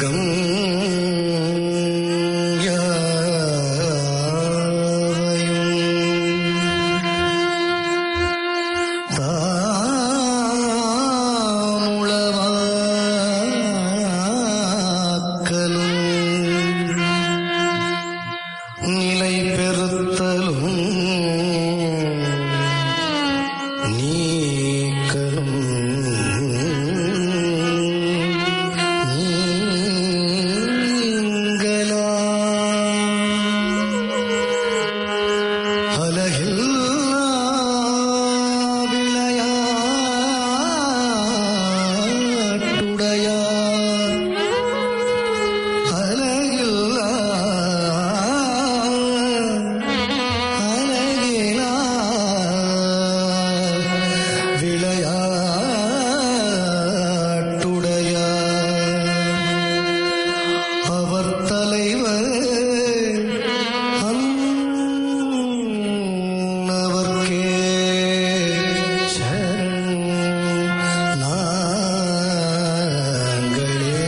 உலகம் தாமுளவாக்கலும் நிலை பெறுத்தலும் நீக்கலும் நீங்களா அலகில்லா விளையாட்டுடையார் அழகில்லா அழகிலா விளையாட்டுடையார் அவர் தலைவர் அன்னவர்க்கே சரண் நாங்களே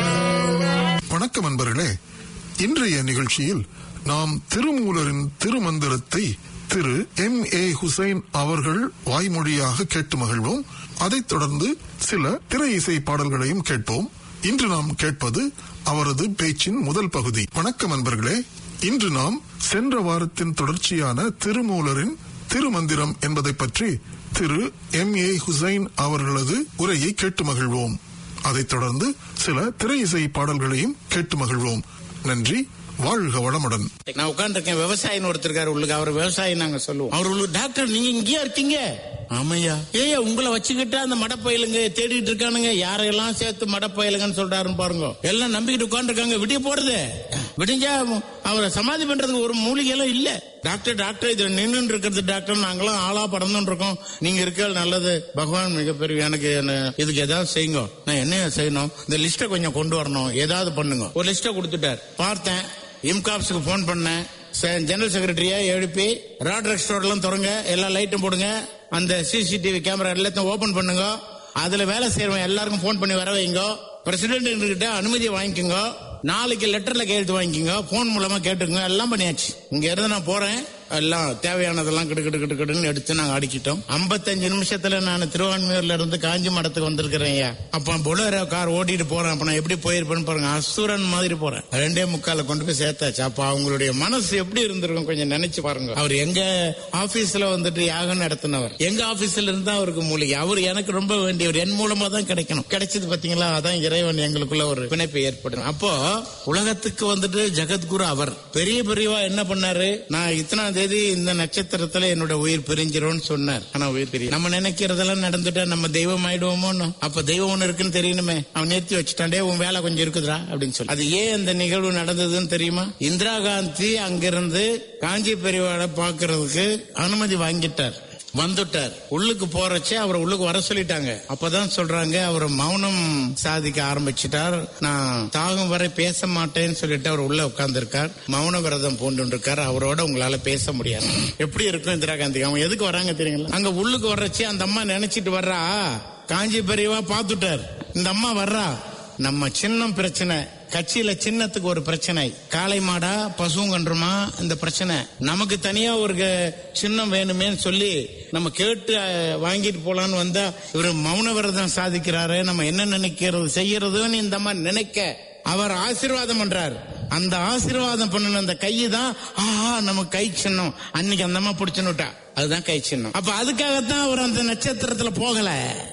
வணக்கம் அன்பர்களே இன்றைய நிகழ்ச்சியில் நாம் திருமூலரின் திருமந்திரத்தை திரு எம் ஏ ஹுசைன் அவர்கள் வாய்மொழியாக கேட்டு மகிழ்வோம் அதைத் தொடர்ந்து சில திரை இசை பாடல்களையும் கேட்போம் இன்று நாம் கேட்பது அவரது பேச்சின் முதல் பகுதி வணக்கம் அன்பர்களே இன்று நாம் சென்ற வாரத்தின் தொடர்ச்சியான திருமூலரின் திருமந்திரம் என்பதை பற்றி திரு எம் ஏ ஹுசைன் அவர்களது உரையை கேட்டு மகிழ்வோம் அதைத் தொடர்ந்து சில திரை இசை பாடல்களையும் கேட்டு மகிழ்வோம் நன்றி வாழ்க வளமுடன் நான் உட்காந்துருக்கேன் விவசாயின்னு ஒருத்தர் இருக்காரு உள்ளுக்கு அவர் விவசாயி நாங்க சொல்லுவோம் அவர் உள்ளுக்கு டாக்டர் நீங்க இங்கேயா இருக்கீங்க ஆமையா ஏய்யா உங்களை வச்சுக்கிட்டு அந்த மடப்பயிலுங்க தேடிட்டு இருக்கானுங்க யாரையெல்லாம் சேர்த்து மடப்பயிலுங்கன்னு சொல்றாருன்னு பாருங்க எல்லாம் நம்பிக்கிட்டு உட்காந்துருக்காங்க விடிய போறது விடிஞ்சா அவரை சமாதி பண்றதுக்கு ஒரு மூலிகை எல்லாம் இல்ல டாக்டர் டாக்டர் இது நின்று இருக்கிறது டாக்டர் நாங்களும் ஆளா படந்துன்னு இருக்கோம் நீங்க இருக்க நல்லது பகவான் மிகப்பெரிய எனக்கு என்ன- இதுக்கு ஏதாவது செய்யுங்க நான் என்ன செய்யணும் இந்த லிஸ்ட்டை கொஞ்சம் கொண்டு வரணும் ஏதாவது பண்ணுங்க ஒரு லிஸ்ட்டை கொடுத்துட்டார் பார்த்தேன் இம்காப்ஸுக்கு ஃபோன் பண்ணேன் செ- ஜெனரல் செக்ரட்டரியா எழுப்பி ராட் ரெஸ்டோர்ட்லாம் திறங்க எல்லா லைட்டும் போடுங்க அந்த சிசிடிவி கேமரா எல்லாத்தையும் ஓபன் பண்ணுங்க அதுல வேலை செய்யறவங்க எல்லாருக்கும் ஃபோன் பண்ணி வர வைங்க பிரசிடென்ட் கிட்ட அனுமதி வாங்கிக்கோங்க நாளைக்கு லெட்டர்ல கையெழுத்து வாங்கிக்கோங்க போன் மூலமா கேட்டுக்கோங்க எல்லாம் பண்ணியாச்சு இங்க இருந்து நான் போறேன் எல்லாம் தேவையானதெல்லாம் கிடு கிடு கிடு கிடுன்னு எடுத்து நாங்க அடிக்கிட்டோம் 55 நிமிஷத்துல நான் திருவான்மையூர்ல இருந்து காஞ்சி மடத்துக்கு வந்திருக்கிறேன் ஐயா அப்ப பொலேரோ கார் ஓட்டிட்டு போறேன் அப்ப நான் எப்படி போயிருப்பேன்னு பாருங்க அசுரன் மாதிரி போறேன் ரெண்டே முக்கால கொண்டு போய் சேர்த்தாச்சு அப்ப அவங்களுடைய மனசு எப்படி இருந்திருக்கும் கொஞ்சம் நினைச்சு பாருங்க அவர் எங்க ஆபீஸ்ல வந்துட்டு யாகம் நடத்தினவர் எங்க ஆபீஸ்ல இருந்தா அவருக்கு மூலிகை அவர் எனக்கு ரொம்ப வேண்டியவர் என் மூலமா தான் கிடைக்கணும் கிடைச்சது பாத்தீங்களா அதான் இறைவன் எங்களுக்குள்ள ஒரு பிணைப்பு ஏற்படும் அப்போ உலகத்துக்கு வந்துட்டு ஜெகத்குரு அவர் பெரிய பெரியவா என்ன பண்ணாரு நான் இத்தனாம் தேதி இந்த நட்சத்திரத்துல என்னோட உயிர் பிரிஞ்சிரும்னு சொன்னார் ஆனா உயிர் பிரியும் நம்ம நினைக்கிறதெல்லாம் நடந்துட்டா நம்ம தெய்வம் ஆயிடுவோமோன்னு அப்ப தெய்வம் ஒண்ணு இருக்குன்னு தெரியணுமே அவன் நிறுத்தி வச்சுட்டாண்டே உன் வேலை கொஞ்சம் இருக்குதுடா அப்படின்னு சொல்லி அது ஏன் அந்த நிகழ்வு நடந்ததுன்னு தெரியுமா இந்திரா காந்தி அங்கிருந்து காஞ்சி பெரியவாளை பாக்குறதுக்கு அனுமதி வாங்கிட்டார் வந்துட்டார் உள்ளுக்கு போறச்சே அவர் உள்ளுக்கு வர சொல்லிட்டாங்க அப்பதான் சொல்றாங்க அவர் மௌனம் சாதிக்க ஆரம்பிச்சிட்டார் நான் தாகம் வரை பேச மாட்டேன்னு சொல்லிட்டு அவர் உள்ள உட்கார்ந்திருக்கார் மௌன விரதம் பூண்டு இருக்கார் அவரோட உங்களால பேச முடியாது எப்படி இருக்கும் இந்திரா காந்தி அவங்க எதுக்கு வராங்க தெரியுங்களா அங்க உள்ளுக்கு வர்றச்சே அந்த அம்மா நினைச்சிட்டு வர்றா காஞ்சி பெரியவா பாத்துட்டார் இந்த அம்மா வர்றா நம்ம சின்னம் பிரச்சனை கட்சியில சின்னத்துக்கு ஒரு பிரச்சனை காளை மாடா பசுங்கன்றமா இந்த பிரச்சனை நமக்கு தனியா ஒரு க- சின்னம் வேணுமேன்னு சொல்லி நம்ம கேட்டு அஹ், வாங்கிட்டு போலான்னு வந்தா இவர் மௌன விரதம் சாதிக்கிறாரு நம்ம என்ன நினைக்கிறது செய்யறதுன்னு இந்த மாதிரி நினைக்க அவர் ஆசீர்வாதம் பண்றார் அந்த ஆசீர்வாதம் பண்ணின அந்த கையை தான் ஆஹா நம்ம கை சின்னம் அன்னைக்கு அந்த அம்மா பிடிச்சுன்னுட்டா அதுதான் கை சின்னம் அப்ப அதுக்காகத்தான் அவர் அந்த நட்சத்திரத்துல போகல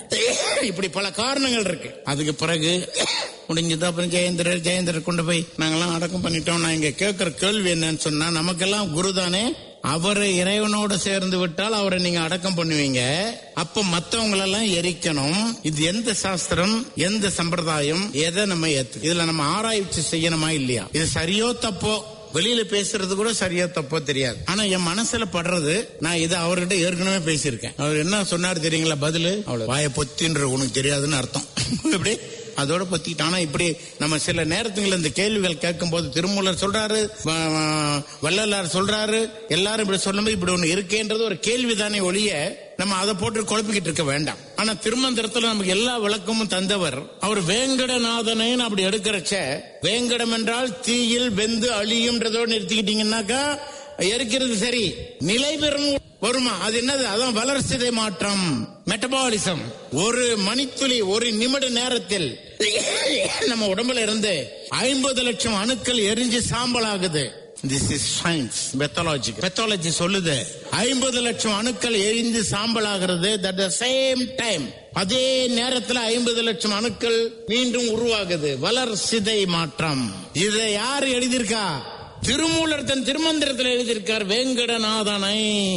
இப்படி பல காரணங்கள் இருக்கு அதுக்கு பிறகு முடிஞ்சது அப்புறம் ஜெயேந்திரர் ஜெயேந்திரர் கொண்டு போய் நாங்கெல்லாம் அடக்கம் பண்ணிட்டோம் நான் இங்க கேட்கிற கேள்வி என்னன்னு சொன்னா நமக்கெல்லாம் குரு தானே அவரை இறைவனோட சேர்ந்து விட்டால் அவரை நீங்க அடக்கம் பண்ணுவீங்க அப்ப மத்தவங்களெல்லாம் எரிக்கணும் இது எந்த சாஸ்திரம் எந்த சம்பிரதாயம் எதை நம்ம ஏத்து இதுல நம்ம ஆராய்ச்சி செய்யணுமா இல்லையா இது சரியோ தப்போ வெளியில பேசுறது கூட சரியா தப்போ தெரியாது ஆனா என் மனசுல படுறது நான் இதை அவர்கிட்ட ஏற்கனவே பேசியிருக்கேன் அவர் என்ன சொன்னார் தெரியுங்களா பதிலு அவ்வளவு வாய பொத்தின்ற உனக்கு தெரியாதுன்னு அர்த்தம் எப்படி அதோட பத்திட்டு ஆனா இப்படி நம்ம சில நேரத்துல இந்த கேள்விகள் கேட்கும் போது திருமூலர் சொல்றாரு வ- வ- வள்ளலார் சொல்றாரு எல்லாரும் இப்படி சொல்லும்போது இப்படி ஒண்ணு இருக்கேன்றது ஒரு கேள்விதானே ஒழிய நம்ம அதை போட்டு குழப்பிக்கிட்டு இருக்க வேண்டாம் ஆனா திருமந்திரத்துல நமக்கு எல்லா விளக்கமும் தந்தவர் அவர் வேங்கடநாதனேன்னு அப்படி எடுக்கிறச்ச வேங்கடம் என்றால் தீயில் வெந்து அழியும்ன்றதோட நிறுத்திக்கிட்டீங்கன்னாக்கா எரிக்கிறது சரி நிலை பெறும் வருமா அது என்னது அதான் வளர்ச்சிதை மாற்றம் மெட்டபாலிசம் ஒரு மணித்துளி ஒரு நிமிட நேரத்தில் நம்ம உடம்புல இருந்து ஐம்பது லட்சம் அணுக்கள் எரிஞ்சு சாம்பல் ஆகுது this is science pathology pathology சொல்லுது ஐம்பது லட்சம் அணுக்கள் எரிந்து சாம்பல் ஆகிறது தட் த சேம் டைம் அதே நேரத்துல ஐம்பது லட்சம் அணுக்கள் மீண்டும் உருவாகுது வளர்சிதை மாற்றம் இதை யார் எழுதியிருக்கா திருமூலர் தன் திருமந்திரத்தில் எழுதியிருக்கார் வேங்கடநாதனை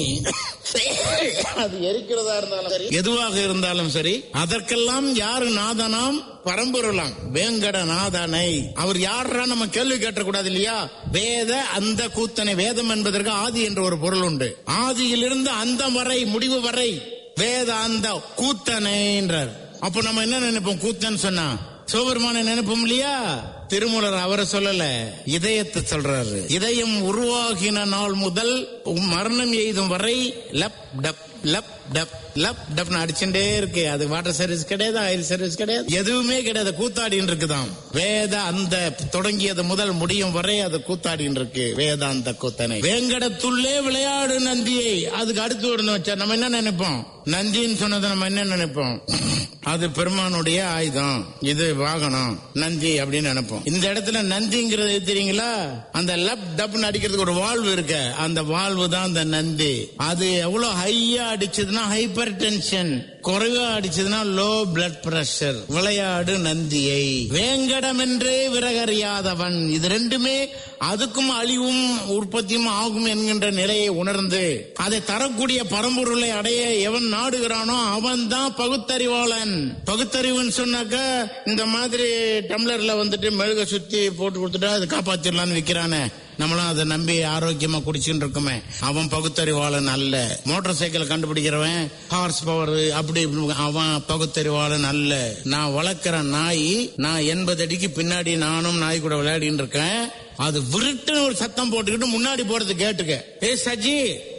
அது எரிக்கிறதா இருந்தாலும் சரி எதுவாக இருந்தாலும் சரி அதற்கெல்லாம் யாரு நாதனாம் பரம்பொருளாம் வேங்கடநாதனை அவர் யாரா நம்ம கேள்வி கேட்டக்கூடாது இல்லையா வேத அந்த கூத்தனை வேதம் என்பதற்கு ஆதி என்ற ஒரு பொருள் உண்டு ஆதியிலிருந்து அந்த வரை முடிவு வரை வேத அந்த கூத்தனை என்றார் அப்ப நம்ம என்ன நினைப்போம் கூத்தன் சொன்னா சிவபெருமான நினைப்போம் இல்லையா திருமூலர் அவரை சொல்லல இதயத்தை சொல்றாரு இதயம் உருவாகின நாள் முதல் மரணம் எய்தும் வரை லப் டப் லப் டப் லப் டப்னு அடிச்சுட்டே இருக்கு அது வாட்டர் சர்வீஸ் கிடையாது ஆயில் சர்வீஸ் கிடையாது எதுவுமே கிடையாது கூத்தாடின்னு இருக்குதாம் வேத அந்த தொடங்கியது முதல் முடியும் வரை அது கூத்தாடின்னு இருக்கு வேதாந்த கூத்தனை வேங்கடத்துள்ளே விளையாடு நந்தியை அதுக்கு அடுத்து ஒரு வச்சா நம்ம என்ன நினைப்போம் நந்தின்னு சொன்னதை நம்ம என்ன நினைப்போம் அது பெருமானுடைய ஆயுதம் இது வாகனம் நந்தி அப்படின்னு நினைப்போம் இந்த இடத்துல நந்திங்கிறது எது தெரியுங்களா அந்த லப் டப்னு அடிக்கிறதுக்கு ஒரு வால்வு இருக்கு அந்த வால்வு தான் அந்த நந்தி அது எவ்வளவு ஹையா அடிச்சதுன்னா ஹைப்பர் டென்ஷன் குறைவா அடிச்சதுன்னா லோ பிளட் பிரஷர் விளையாடு நந்தியை வேங்கடம் என்றே விறகறியாதவன் இது ரெண்டுமே அதுக்கும் அழிவும் உற்பத்தியும் ஆகும் என்கின்ற நிலையை உணர்ந்து அதை தரக்கூடிய பரம்பொருளை அடைய எவன் நாடுகிறானோ அவன் தான் பகுத்தறிவாளன் பகுத்தறிவுன்னு சொன்னாக்க இந்த மாதிரி டம்ளர்ல வந்துட்டு மெழுக சுத்தி போட்டு கொடுத்துட்டா அது காப்பாத்திடலாம்னு விக்கிறானே நம்மளும் அதை நம்பி ஆரோக்கியமா குடிச்சுட்டு இருக்கோமே அவன் பகுத்தறிவாளன் அல்ல மோட்டார் சைக்கிள் கண்டுபிடிக்கிறவன் ஹார்ஸ் பவர் அப்படி இப்படி அவன் பகுத்தறிவாளன் அல்ல நான் வளர்க்கிற நாய் நான் எண்பது அடிக்கு பின்னாடி நானும் நாய் கூட விளையாடிட்டு இருக்கேன் அது விருட்டுன்னு ஒரு சத்தம் போட்டுக்கிட்டு முன்னாடி போறது கேட்டுக்க ஏ சஜி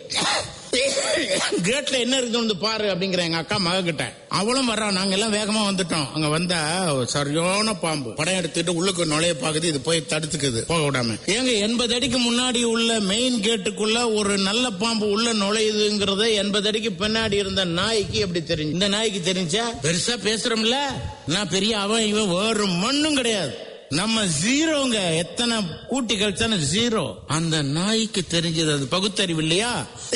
கேட்ல என்ன இருக்குன்னு வந்து பாரு அப்படிங்கிற எங்க அக்கா மக கிட்ட அவளும் வர்றா நாங்க எல்லாம் வேகமா வந்துட்டோம் அங்க வந்தா ஒரு சரியான பாம்பு படம் எடுத்துட்டு உள்ளுக்கு நுழைய பாக்குது இது போய் தடுத்துக்குது போக விடாம ஏங்க எண்பது அடிக்கு முன்னாடி உள்ள மெயின் கேட்டுக்குள்ள ஒரு நல்ல பாம்பு உள்ள நுழையுதுங்கிறத எண்பது அடிக்கு பின்னாடி இருந்த நாய்க்கு எப்படி தெரிஞ்சு இந்த நாய்க்கு தெரிஞ்சா பெருசா பேசுறோம்ல நான் பெரிய அவன் இவன் ஒரு மண்ணும் கிடையாது நம்ம ஜீரோங்க எத்தனை கூட்டி கழிச்சாலும் ஜீரோ அந்த நாய்க்கு தெரிஞ்சது அது பகுத்தறிவு இல்லையா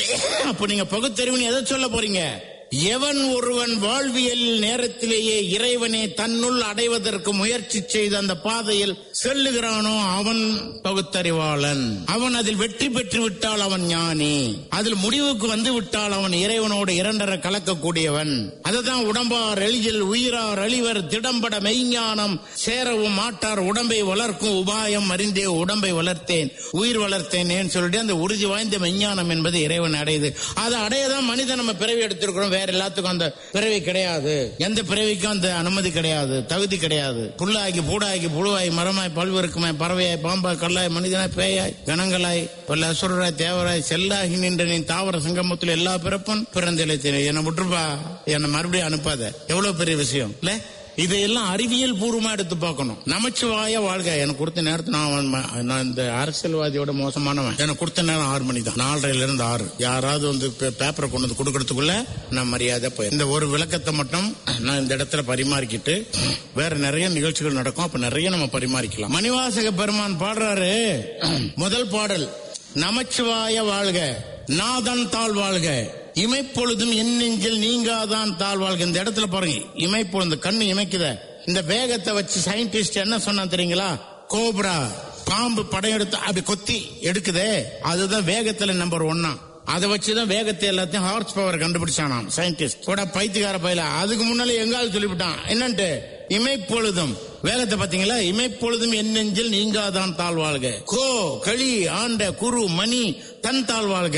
அப்ப நீங்க பகுத்தறிவுன்னு எதை சொல்ல போறீங்க எவன் ஒருவன் வாழ்வியல் நேரத்திலேயே இறைவனை தன்னுள் அடைவதற்கு முயற்சி செய்து அந்த பாதையில் செல்லுகிறானோ அவன் பகுத்தறிவாளன் அவன் அதில் வெற்றி பெற்று விட்டால் அவன் ஞானி அதில் முடிவுக்கு வந்து விட்டால் அவன் இறைவனோடு இரண்டரை கலக்கக்கூடியவன் அதுதான் உடம்பார் எளிதில் உயிரார் அழிவர் திடம்பட மெய்ஞானம் சேரவும் மாட்டார் உடம்பை வளர்க்கும் உபாயம் அறிந்தே உடம்பை வளர்த்தேன் உயிர் வளர்த்தேன் சொல்லிட்டு அந்த உறுதி வாய்ந்த மெய்ஞானம் என்பது இறைவன் அடையுது அதை அடையதான் மனிதன் நம்ம பிறவி எடுத்திருக்கிறோம் வேற எல்லாத்துக்கும் அந்த பிறவி கிடையாது எந்த பிறவிக்கும் அந்த அனுமதி கிடையாது தகுதி கிடையாது புல்லாகி பூடாகி புழுவாய் மரமாய் பல்வருக்குமாய் பறவையாய் பாம்பாய் கல்லாய் மனிதனாய் பேயாய் கணங்களாய் பல்ல அசுரராய் தேவராய் செல்லாகி நின்ற நீ தாவர சங்கமத்தில் எல்லா பிறப்பும் பிறந்திழைத்தேன் என்னை விட்டுருப்பா என்னை மறுபடியும் அனுப்பாத எவ்வளவு பெரிய விஷயம் இல்ல இதையெல்லாம் அறிவியல் பூர்வமா எடுத்து பார்க்கணும் நமச்சிவாய வாழ்க எனக்கு கொடுத்த நேரத்தை நான் ம- நான் இந்த அரசியல்வாதியோட மோசமானவன் எனக்கு கொடுத்த நேரம் ஆறு மணி தான் நாலரைல இருந்து ஆறு யாராவது வந்து பே- பேப்பரை கொண்டு வந்து கொடுக்கறதுக்குள்ள நான் மரியாதை போய் இந்த ஒரு விளக்கத்தை மட்டும் நான் இந்த இடத்துல பரிமாறிக்கிட்டு வேற நிறைய நிகழ்ச்சிகள் நடக்கும் அப்ப நிறைய நம்ம பரிமாறிக்கலாம் மணிவாசக பெருமான் பாடுறாரு முதல் பாடல் நமச்சிவாய வாழ்க நாதன் தாழ் வாழ்க இமைப்பொழுதும் என் நெஞ்சில் நீங்காதான் தாழ் வாழ்க இந்த இடத்துல பாருங்க இமைப்பொழுது கண்ணு இமைக்குத இந்த வேகத்தை வச்சு சயின்டிஸ்ட் என்ன சொன்னா தெரியுங்களா கோப்ரா பாம்பு படம் எடுத்து அப்படி கொத்தி எடுக்குதே அதுதான் வேகத்துல நம்பர் ஒன்னா அதை வச்சுதான் வேகத்தை எல்லாத்தையும் ஹார்ஸ் பவர் கண்டுபிடிச்சானாம் சயின்டிஸ்ட் கூட பைத்தியக்கார பயில அதுக்கு முன்னாலே எங்காவது சொல்லிவிட்டான் என்னன்ட்டு இமைப்பொழுதும் வேகத்தை பாத்தீங்களா இமைப்பொழுதும் என் நெஞ்சில் நீங்காதான் தாழ்வாழ்க கோ களி ஆண்ட குரு மணி தன் தாழ்வாழ்க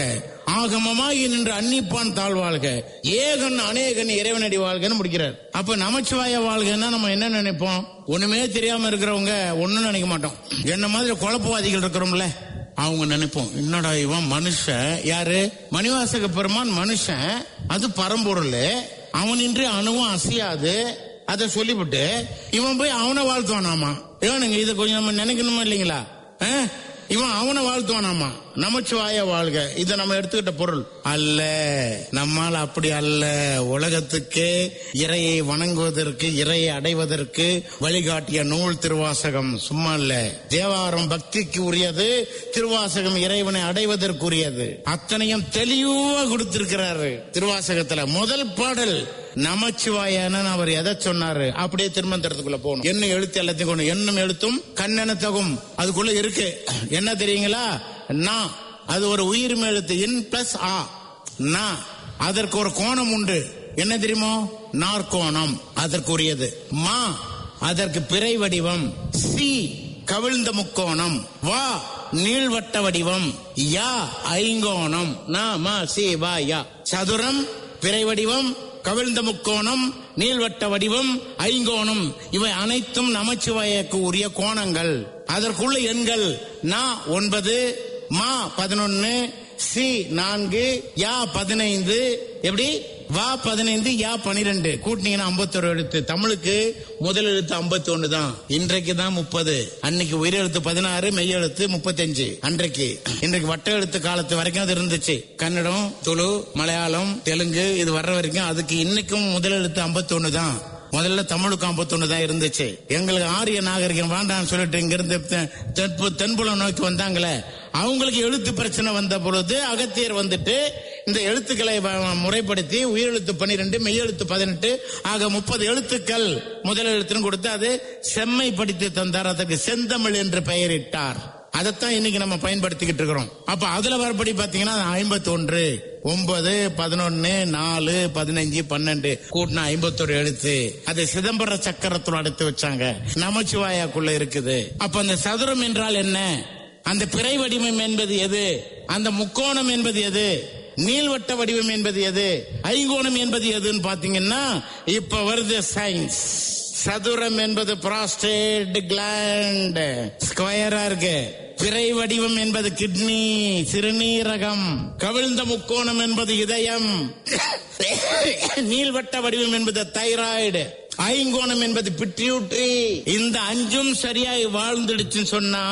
ஆகமமாகி நின்று அன்னிப்பான் தாழ்வாழ்க ஏகன் அநேகன் இறைவனடி வாழ்கன்னு முடிக்கிறார் அப்ப நமச்சிவாய வாழ்கன்னா நம்ம என்ன நினைப்போம் ஒண்ணுமே தெரியாம இருக்கிறவங்க ஒண்ணும் நினைக்க மாட்டோம் என்ன மாதிரி குழப்பவாதிகள் இருக்கிறோம்ல அவங்க நினைப்போம் என்னடா இவன் மனுஷன் யாரு மணிவாசக பெருமான் மனுஷன் அது பரம்பொருள் அவனின்றி அணுவும் அசையாது அதை சொல்லிவிட்டு இவன் போய் அவனை வாழ்த்துவானாமா இவனுங்க இதை கொஞ்சம் நம்ம நினைக்கணுமா இல்லைங்களா ஆ? இவன் அவனை வாழ்த்துவானாமா நமச்சிவாய வாழ்க இதை நம்ம எடுத்துக்கிட்ட பொருள் அல்ல நம்மால் அப்படி அல்ல உலகத்துக்கு இறையை வணங்குவதற்கு இறையை அடைவதற்கு வழிகாட்டிய நூல் திருவாசகம் சும்மா இல்ல தேவாரம் பக்திக்கு உரியது திருவாசகம் இறைவனை அடைவதற்குரியது அத்தனையும் தெளிவா கொடுத்திருக்கிறாரு திருவாசகத்துல முதல் பாடல் நமச்சிவாயன்னு அவர் எதை சொன்னாரு அப்படியே திருமந்திரத்துக்குள்ள போகணும் என்ன எழுத்து எல்லாத்தையும் கொண்டு என்னும் எழுத்தும் கண்ணென தகும் அதுக்குள்ள இருக்கு என்ன தெரியுங்களா நா அது ஒரு உயிர்மை எழுத்து இன் பிளஸ் ஆ நா அதற்கு ஒரு கோணம் உண்டு என்ன தெரியுமோ நாற்கோணம் அதற்குரியது மா அதற்கு பிறை வடிவம் சி கவிழ்ந்த முக்கோணம் வா நீள்வட்ட வடிவம் யா ஐங்கோணம் நா மா சி வா யா சதுரம் பிறை வடிவம் கவிழ்ந்த முக்கோணம் நீள்வட்ட வடிவம் ஐங்கோணம் இவை அனைத்தும் நமச்சிவாயக்கு உரிய கோணங்கள் அதற்குள்ள எண்கள் நா ஒன்பது மா பதினொன்னு சி நான்கு யா பதினைந்து எப்படி வா பதினைந்து யா பனிரெண்டு கூட்டினீங்கன்னா ஐம்பத்தொரு எழுத்து தமிழுக்கு முதல் எழுத்து ஐம்பத்தி ஒன்னு தான் இன்றைக்கு தான் முப்பது அன்னைக்கு உயிரெழுத்து பதினாறு மெய் எழுத்து முப்பத்தஞ்சு அன்றைக்கு இன்றைக்கு வட்ட எழுத்து காலத்து வரைக்கும் அது இருந்துச்சு கன்னடம் துளு மலையாளம் தெலுங்கு இது வர்ற வரைக்கும் அதுக்கு இன்னைக்கும் முதல் எழுத்து ஐம்பத்தி ஒன்னு தான் முதல்ல தமிழுக்கு ஐம்பத்தொன்னு தான் இருந்துச்சு எங்களுக்கு ஆரிய நாகரிகம் வேண்டாம்னு சொல்லிட்டு இங்க இருந்து தென்பு- தென்புலம் நோக்கி வந்தாங்களே அவங்களுக்கு எழுத்து பிரச்சனை வந்த பொழுது அகத்தியர் வந்துட்டு இந்த எழுத்துக்களை வ- முறைப்படுத்தி உயிரெழுத்து பன்னிரெண்டு மெய்யெழுத்து பதினெட்டு ஆக முப்பது எழுத்துக்கள் முதல் எழுத்துன்னு கொடுத்து அது செம்மைப்படுத்தி தந்தார் அதற்கு செந்தமிழ் என்று பெயரிட்டார் அதைத்தான் இன்னைக்கு நம்ம பயன்படுத்திக்கிட்டு இருக்கிறோம் அப்ப அதுல வரப்படி பாத்தீங்கன்னா ஐம்பத்தி ஒன்று ஒன்பது பதினொன்னு நாலு பதினஞ்சு பன்னெண்டு கூட்டினா ஐம்பத்தொரு எழுத்து அது சிதம்பர சக்கரத்துல அடுத்து வச்சாங்க நமச்சிவாயாக்குள்ள இருக்குது அப்ப அந்த சதுரம் என்றால் என்ன அந்த பிறை வடிவம் என்பது எது அந்த முக்கோணம் என்பது எது நீள்வட்ட வடிவம் என்பது எது ஐங்கோணம் என்பது எதுன்னு பாத்தீங்கன்னா இப்ப வருது சயின்ஸ் சதுரம் என்பது புராஸ்டேட் கிளாண்ட் ஸ்கொயரா இருக்கு பிறை வடிவம் என்பது கிட்னி சிறுநீரகம் கவிழ்ந்த முக்கோணம் என்பது இதயம் நீள்வட்ட வடிவம் என்பது தைராய்டு ஐங்கோணம் என்பது பிட்யூட்ரி இந்த அஞ்சும் சரியாய் வாழ்ந்துடுச்சுன்னு சொன்னா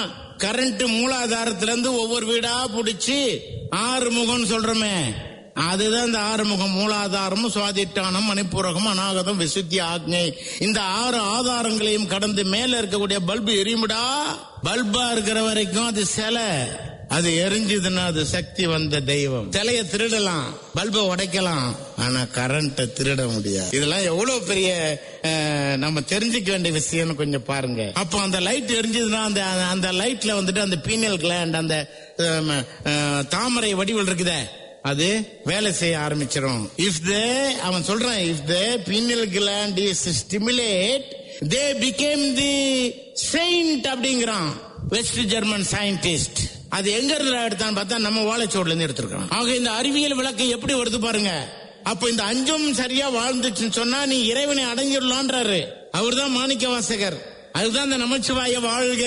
கரண்ட் மூலாதாரத்துல இருந்து ஒவ்வொரு வீடா புடிச்சு ஆறு முகம்னு சொல்றோமே அதுதான் இந்த ஆறுமுகம் மூலாதாரம் சுவாதிட்டானம் மணிப்பூரகம் அநாகதம் விசுத்தி ஆக்ஞை இந்த ஆறு ஆதாரங்களையும் கடந்து மேல இருக்கக்கூடிய பல்பு எரியுமுடா பல்பா இருக்கிற வரைக்கும் அது சிலை அது எரிஞ்சதுன்னா அது சக்தி வந்த தெய்வம் சிலைய திருடலாம் பல்பை உடைக்கலாம் ஆனா கரண்ட திருட முடியாது இதெல்லாம் எவ்வளவு பெரிய அஹ், நம்ம தெரிஞ்சுக்க வேண்டிய விஷயம்னு கொஞ்சம் பாருங்க அப்போ அந்த லைட் எரிஞ்சதுன்னா அந்த அந்த லைட்ல வந்துட்டு அந்த பீனியல் கிளாண்ட் அந்த அஹ், அஹ், தாமரை வடிவல் இருக்குதே அது வேலை செய்ய ஆரம்பிச்சிடும் இஃப் தே அவன் சொல்றான் if the pineal gland is stimulate they become the saint அப்படிங்கிறான் வெஸ்ட் ஜெர்மன் சயின்டிஸ்ட் அது எங்க இருந்து எடுத்தான்னு பார்த்தா நம்ம வாழைச்சோடுல இருந்து எடுத்திருக்கான் ஆக இந்த அறிவியல் விளக்கம் எப்படி வருது பாருங்க அப்ப இந்த அஞ்சும் சரியா வாழ்ந்துச்சுன்னு சொன்னா நீ இறைவனை அடைஞ்சிடலான்றாரு அவர்தான் மாணிக்க வாசகர் அதுதான் இந்த நமச்சிவாய வாழ்க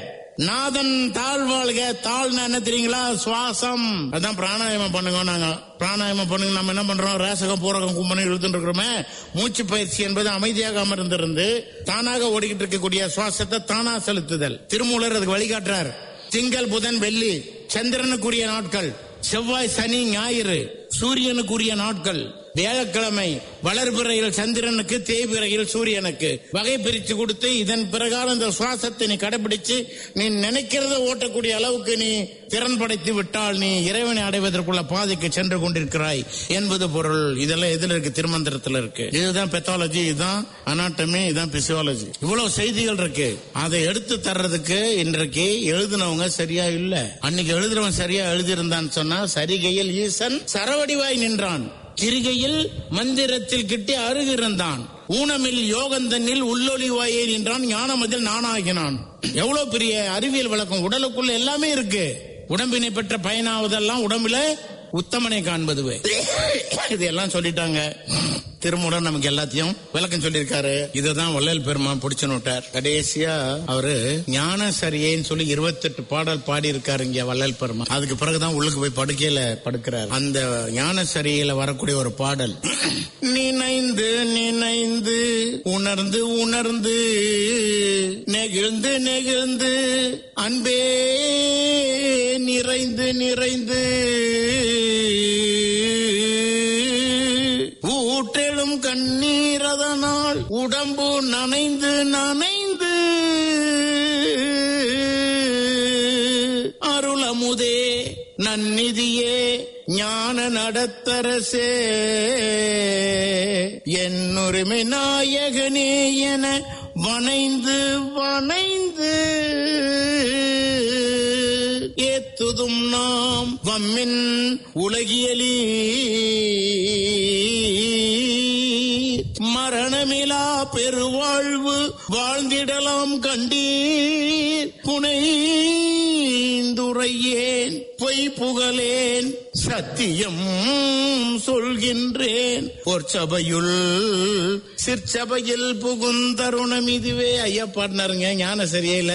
நாதன் தாழ் வாழ்க தாழ்னா என்ன தெரியுங்களா சுவாசம் அதான் பிராணாயாமம் பண்ணுங்க நாங்க பிராணாயாமம் பண்ணுங்க நம்ம என்ன பண்றோம் ரேசகம் பூரகம் கும்பனை இழுத்துட்டு இருக்கிறோமே மூச்சு பயிற்சி என்பது அமைதியாக அமர்ந்திருந்து தானாக ஓடிக்கிட்டு இருக்கக்கூடிய சுவாசத்தை தானா செலுத்துதல் திருமூலர் அதுக்கு வழிகாட்டுறார் திங்கள் புதன் வெள்ளி சந்திரனுக்குரிய நாட்கள் செவ்வாய் சனி ஞாயிறு சூரியனுக்குரிய நாட்கள் வியாழக்கிழமை வளர்பிறையில் சந்திரனுக்கு தேய்பிறையில் சூரியனுக்கு வகை பிரித்து கொடுத்து இதன் பிரகாரம் இந்த சுவாசத்தை நீ கடைபிடிச்சு நீ நினைக்கிறத ஓட்டக்கூடிய அளவுக்கு நீ திறன் படைத்து விட்டால் நீ இறைவனை அடைவதற்குள்ள பாதைக்கு சென்று கொண்டிருக்கிறாய் என்பது பொருள் இதெல்லாம் எதுல இருக்கு திருமந்திரத்துல இருக்கு இதுதான் பெத்தாலஜி இதுதான் அனாட்டமி இதுதான் பிசியாலஜி இவ்வளவு செய்திகள் இருக்கு அதை எடுத்து தர்றதுக்கு இன்றைக்கு எழுதினவங்க சரியா இல்ல அன்னைக்கு எழுதுறவன் சரியா எழுதியிருந்தான்னு சொன்னா சரிகையில் ஈசன் சரவடிவாய் நின்றான் கிரிகையில் மந்திரத்தில் கிட்டி அருகிருந்தான் ஊனமில் யோகந்தனில் உள்ளொளிவாயே நின்றான் ஞானமதில் நானாகினான் எவ்வளவு பெரிய அறிவியல் விளக்கம் உடலுக்குள்ள எல்லாமே இருக்கு உடம்பினை பெற்ற பயனாவதெல்லாம் உடம்புல உத்தமனை காண்பதுவே இதெல்லாம் சொல்லிட்டாங்க திருமூலர் நமக்கு எல்லாத்தையும் விளக்கம் சொல்லியிருக்காரு இதுதான் வள்ளல் பெருமான் பிடிச்சு நோட்டார் கடைசியா அவரு ஞான சரியேன்னு சொல்லி இருபத்தெட்டு பாடல் பாடி இருக்காரு இங்க வள்ளல் பெருமான் அதுக்கு பிறகுதான் உள்ளுக்கு போய் படுக்கையில படுக்கிறார் அந்த ஞான சரியில வரக்கூடிய ஒரு பாடல் நினைந்து நினைந்து உணர்ந்து உணர்ந்து நெகிழ்ந்து நெகிழ்ந்து அன்பே நிறைந்து நிறைந்து ஊற்றெழும் கண்ணீர் அதனால் உடம்பு நனைந்து நனைந்து அருளமுதே நன்னிதியே ஞான நடத்தரசே என்னுரிமை நாயகனே என வணைந்து வணைந்து ஏத்துதும் நாம் வம்மின் உலகியலி மரணமிலா பெருவாழ்வு வாழ்ந்திடலாம் கண்டீர் புனைந்துரையேன் பொய் புகழேன் சத்தியம் சொல்கின்றேன் பொற்சபையுள் சிற்சபையில் புகுந்தருணம் இதுவே ஐயா பாடினாருங்க ஞான சரியில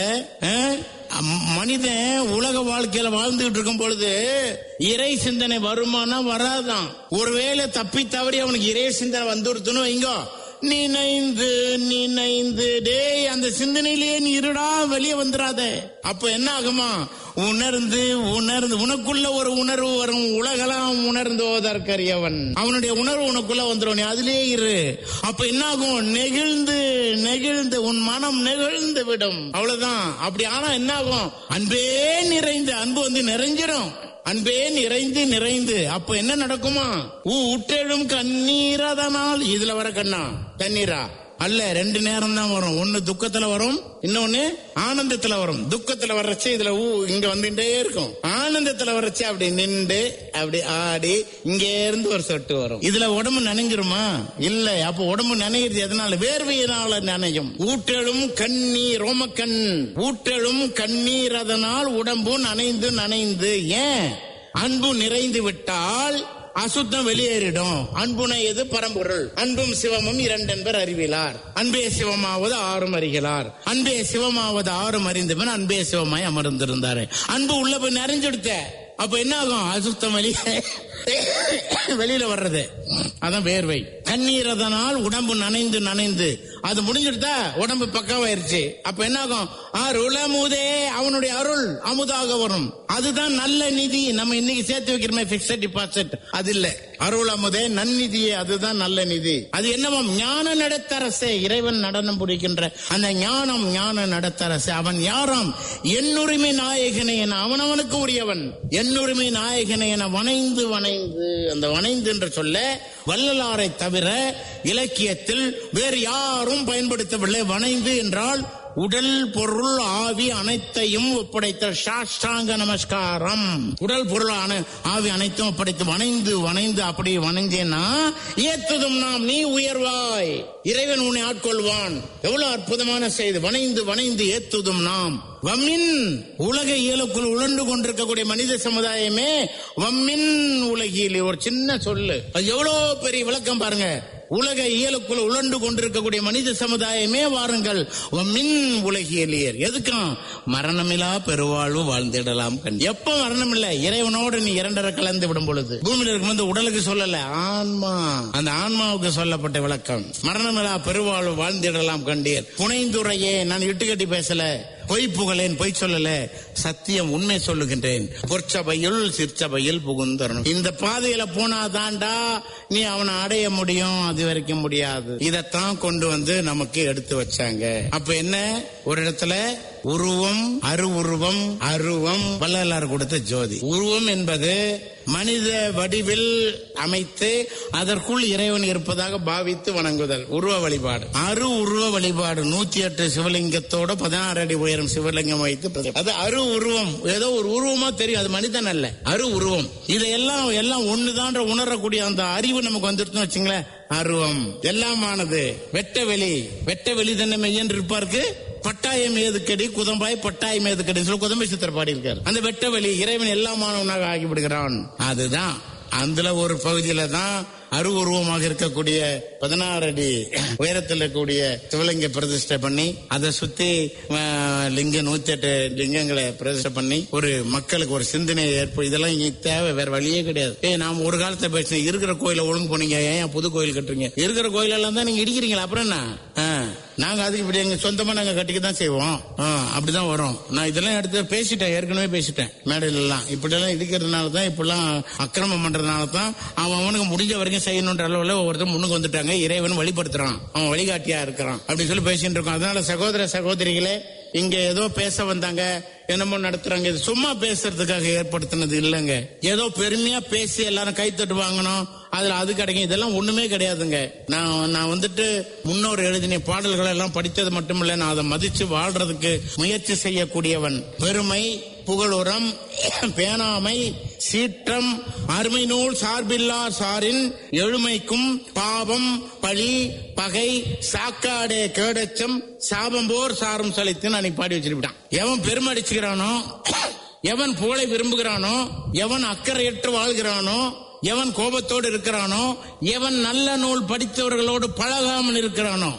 மனிதன் உலக வாழ்க்கையில வாழ்ந்துகிட்டு இருக்கும் பொழுது இறை சிந்தனை வருமானா வராதான் ஒருவேளை தப்பி தவறி அவனுக்கு இறை சிந்தனை வந்துடுத்துன்னு வைங்கோ நினைந்து நினைந்து டேய் அந்த சிந்தனையிலேயே நீ இருடா வெளியே வந்துடாத அப்ப என்ன ஆகுமா உணர்ந்து உணர்ந்து உனக்குள்ள ஒரு உணர்வு வரும் உலகெல்லாம் உணர்ந்தோதற்கரியவன் அவனுடைய உணர்வு உனக்குள்ள வந்துடும் நீ அதிலே இரு அப்ப என்ன ஆகும் நெகிழ்ந்து நெகிழ்ந்து உன் மனம் நெகிழ்ந்து விடும் அவ்வளவுதான் அப்படி ஆனா என்ன ஆகும் அன்பே நிறைந்து அன்பு வந்து நிறைஞ்சிடும் அன்பே நிறைந்து நிறைந்து அப்ப என்ன நடக்குமா ஊற்றெழும் கண்ணீர் அதனால் இதுல வர கண்ணா கண்ணீரா அல்ல ரெண்டு நேரம் தான் வரும் ஒன்னு துக்கத்துல வரும் இன்னொன்னு ஆனந்தத்துல வரும் துக்கத்துல வர்றச்சு இதுல ஊ இங்க வந்துட்டே இருக்கும் ஆனந்தத்துல வர்றச்சு அப்படி நின்று அப்படி ஆடி இங்க இருந்து ஒரு சொட்டு வரும் இதுல உடம்பு நனைஞ்சிருமா இல்ல அப்ப உடம்பு நனைகிறது எதனால வேர்வையினால நனையும் ஊற்றலும் கண்ணீர் ரோமக்கண் ஊற்றலும் கண்ணீர் அதனால் உடம்பு நனைந்து நனைந்து ஏன் அன்பு நிறைந்து விட்டால் அசுத்தம் வெளியேறிடும் அன்புனை எது பரம்பொருள் அன்பும் சிவமும் இரண்டென்பர் அறிவிலார் அன்பே சிவமாவது ஆறும் அறிகிறார் அன்பே சிவமாவது ஆறும் அறிந்தவன் அன்பே சிவமாய் அமர்ந்திருந்தாரு அன்பு உள்ள போய் நிறைஞ்செடுத்த அப்ப என்ன ஆகும் அசுத்தம் வெளியே வெளியில வர்றது அதான் வேர்வை கண்ணீர் அதனால் உடம்பு நனைந்து நனைந்து அது முடிஞ்சிடுதா உடம்பு பக்கவாயிருச்சு அப்ப என்ன ஆகும் அருளமுதே அவனுடைய அருள் அமுதாக வரும் அதுதான் நல்ல நிதி நம்ம இன்னைக்கு சேர்த்து வைக்கிறோமே பிக்சட் டிபாசிட் அது இல்ல அருள் அமுதே நன்னிதியே அதுதான் நல்ல நிதி அது என்னவாம் ஞான நடத்தரசே இறைவன் நடனம் புரிகின்ற அந்த ஞானம் ஞான நடத்தரசே அவன் யாராம் என்னுரிமை நாயகனே என அவனவனுக்கு உரியவன் என்னுரிமை நாயகனே என வணைந்து வணைந்து அந்த வணைந்து என்று சொல்ல வள்ளலாரை தவிர இலக்கியத்தில் வேறு யாரும் பயன்படுத்தவில்லை வணைந்து என்றால் உடல் பொருள் ஆவி அனைத்தையும் ஒப்படைத்த சாஷ்டாங்க நமஸ்காரம் உடல் பொருள் அன- ஆவி அனைத்தும் ஒப்படைத்து வணைந்து வணைந்து அப்படி வணைந்தேன்னா ஏத்துதும் நாம் நீ உயர்வாய் இறைவன் உன்னை ஆட்கொள்வான் எவ்வளவு அற்புதமான செய்தி வணைந்து வணைந்து ஏத்துதும் நாம் வம்மின் உலக இயலுக்குள் உழண்டு கொண்டிருக்கக்கூடிய மனித சமுதாயமே வம்மின் உலகில் ஒரு சின்ன சொல்லு அது எவ்வளவு பெரிய விளக்கம் பாருங்க உலக இயலுக்குள் உழண்டு கொண்டிருக்கக்கூடிய மனித சமுதாயமே வாருங்கள் மின் உலகியலியர் எதுக்கும் மரணமில்லா பெருவாழ்வு வாழ்ந்திடலாம் கண் எப்ப மரணம் இல்ல இறைவனோடு நீ இரண்டரை கலந்து விடும் பொழுது பூமியில இருக்கும்போது உடலுக்கு சொல்லல ஆன்மா அந்த ஆன்மாவுக்கு சொல்லப்பட்ட விளக்கம் மரணமில்லா பெருவாழ்வு வாழ்ந்திடலாம் கண்டீர் புனைந்துரையே நான் இட்டுக்கட்டி பேசல பொய் புகழேன் பொய் சொல்லல சத்தியம் உண்மை சொல்லுகின்றேன் பொற்சபையில் சிற்சபையில் புகுந்தரணும் இந்த பாதையில போனாதான்டா நீ அவனை அடைய முடியும் அது வரைக்கும் முடியாது இதத்தான் கொண்டு வந்து நமக்கு எடுத்து வச்சாங்க அப்ப என்ன ஒரு இடத்துல உருவம் அருவுருவம் அருவம் வள்ளலார் கொடுத்த ஜோதி உருவம் என்பது மனித வடிவில் அமைத்து அதற்குள் இறைவன் இருப்பதாக பாவித்து வணங்குதல் உருவ வழிபாடு அரு உருவ வழிபாடு நூத்தி எட்டு சிவலிங்கத்தோட பதினாறு அடி உயரம் சிவலிங்கம் வைத்து பிரதி- அது அரு உருவம் ஏதோ ஒரு உருவமா தெரியும் அது மனிதன் அல்ல அரு உருவம் இதையெல்லாம் எல்லாம் ஒண்ணுதான்ற உணரக்கூடிய அந்த அறிவு நமக்கு வந்துருச்சுன்னு வச்சுங்களேன் அருவம் எல்லாமானது வெட்ட வெளி வெட்ட வெளி தானே மெய்யன் இருப்பாருக்கு பட்டாயம் ஏதுக்கடி குதம்பாய் பட்டாயம் ஏதுக்கடி சொல்லி குதம்பை சித்தர் பாடியிருக்காரு அந்த வெட்ட வெளி இறைவன் எல்லாமானவனாக ஆகிவிடுகிறான் அதுதான் அதுல ஒரு பகுதியில தான் அருவுருவமாக இருக்கக்கூடிய பதினாறு அடி உயரத்தில் இருக்கக்கூடிய சிவலிங்க பிரதிஷ்டை பண்ணி அதை சுத்தி அஹ், லிங்கம் நூத்தி எட்டு லிங்கங்களை பிரதிஷ்டை பண்ணி ஒரு மக்களுக்கு ஒரு சிந்தனையை ஏற்படும் இதெல்லாம் இங்க தேவை வேற வழியே கிடையாது ஏ நாம் ஒரு காலத்தை பேசினேன் இருக்கிற கோயில ஒழுங்கு போனீங்க ஏன் புது கோயில் கட்டுறீங்க இருக்கிற கோயிலெல்லாம் தான் நீங்க இடிக்கிறீங்களா அப்புறம் என்ன ஆ, நாங்க அதுக்கு இப்படி எங்க சொந்தமா நாங்க கட்டிக்க தான் செய்வோம் ஆ, அப்படிதான் வரும் நான் இதெல்லாம் எடுத்து பேசிட்டேன் ஏற்கனவே பேசிட்டேன் மேடையில எல்லாம் இப்படி எல்லாம் இடிக்கிறதுனால தான் இப்படிலாம் அக்கிரமம் பண்றதுனால தான் அவன் அவனுக்கு முடிஞ்ச வரைக்கும் செய்யணுன்ற அளவுல ஒவ்வொருத்தரும் முன்னுக்கு வந்துட்டாங்க இறைவன் வழிபடுத்துறான் அவன் வழிகாட்டியா இருக்கிறான் அப்படின்னு சொல்லி பேசிட்டு இருக்கோம் அதனால சகோதர சகோதரிகளே இங்க ஏதோ பேச வந்தாங்க என்னமோ நடத்துறாங்க இது சும்மா பேசுறதுக்காக ஏற்படுத்தினது இல்லைங்க ஏதோ பெருமையா பேசி எல்லாரும் கைத்தட்டு வாங்கணும் அதுல அது கிடைக்கும் இதெல்லாம் ஒண்ணுமே கிடையாதுங்க நான் நான் வந்துட்டு முன்னோர் எழுதின பாடல்கள் எல்லாம் படித்தது மட்டும் இல்ல நான் அதை மதிச்சு வாழ்றதுக்கு முயற்சி செய்யக்கூடியவன் பெருமை புகழுரம் பேணாமை சீற்றம் அருமை நூல் சார்பில்லா சாரின் எழுமைக்கும் பாவம் பழி பகை சாக்காடே கேடச்சம் சாபம்போர் சாரும் சலித்துன்னு அன்னைக்கு பாடி வச்சிருப்பான் எவன் பெருமை அடிச்சுக்கிறானோ எவன் புகழை விரும்புகிறானோ எவன் அக்கறையற்று வாழ்கிறானோ எவன் கோபத்தோடு இருக்கிறானோ எவன் நல்ல நூல் படித்தவர்களோடு பழகாமல் இருக்கிறானோ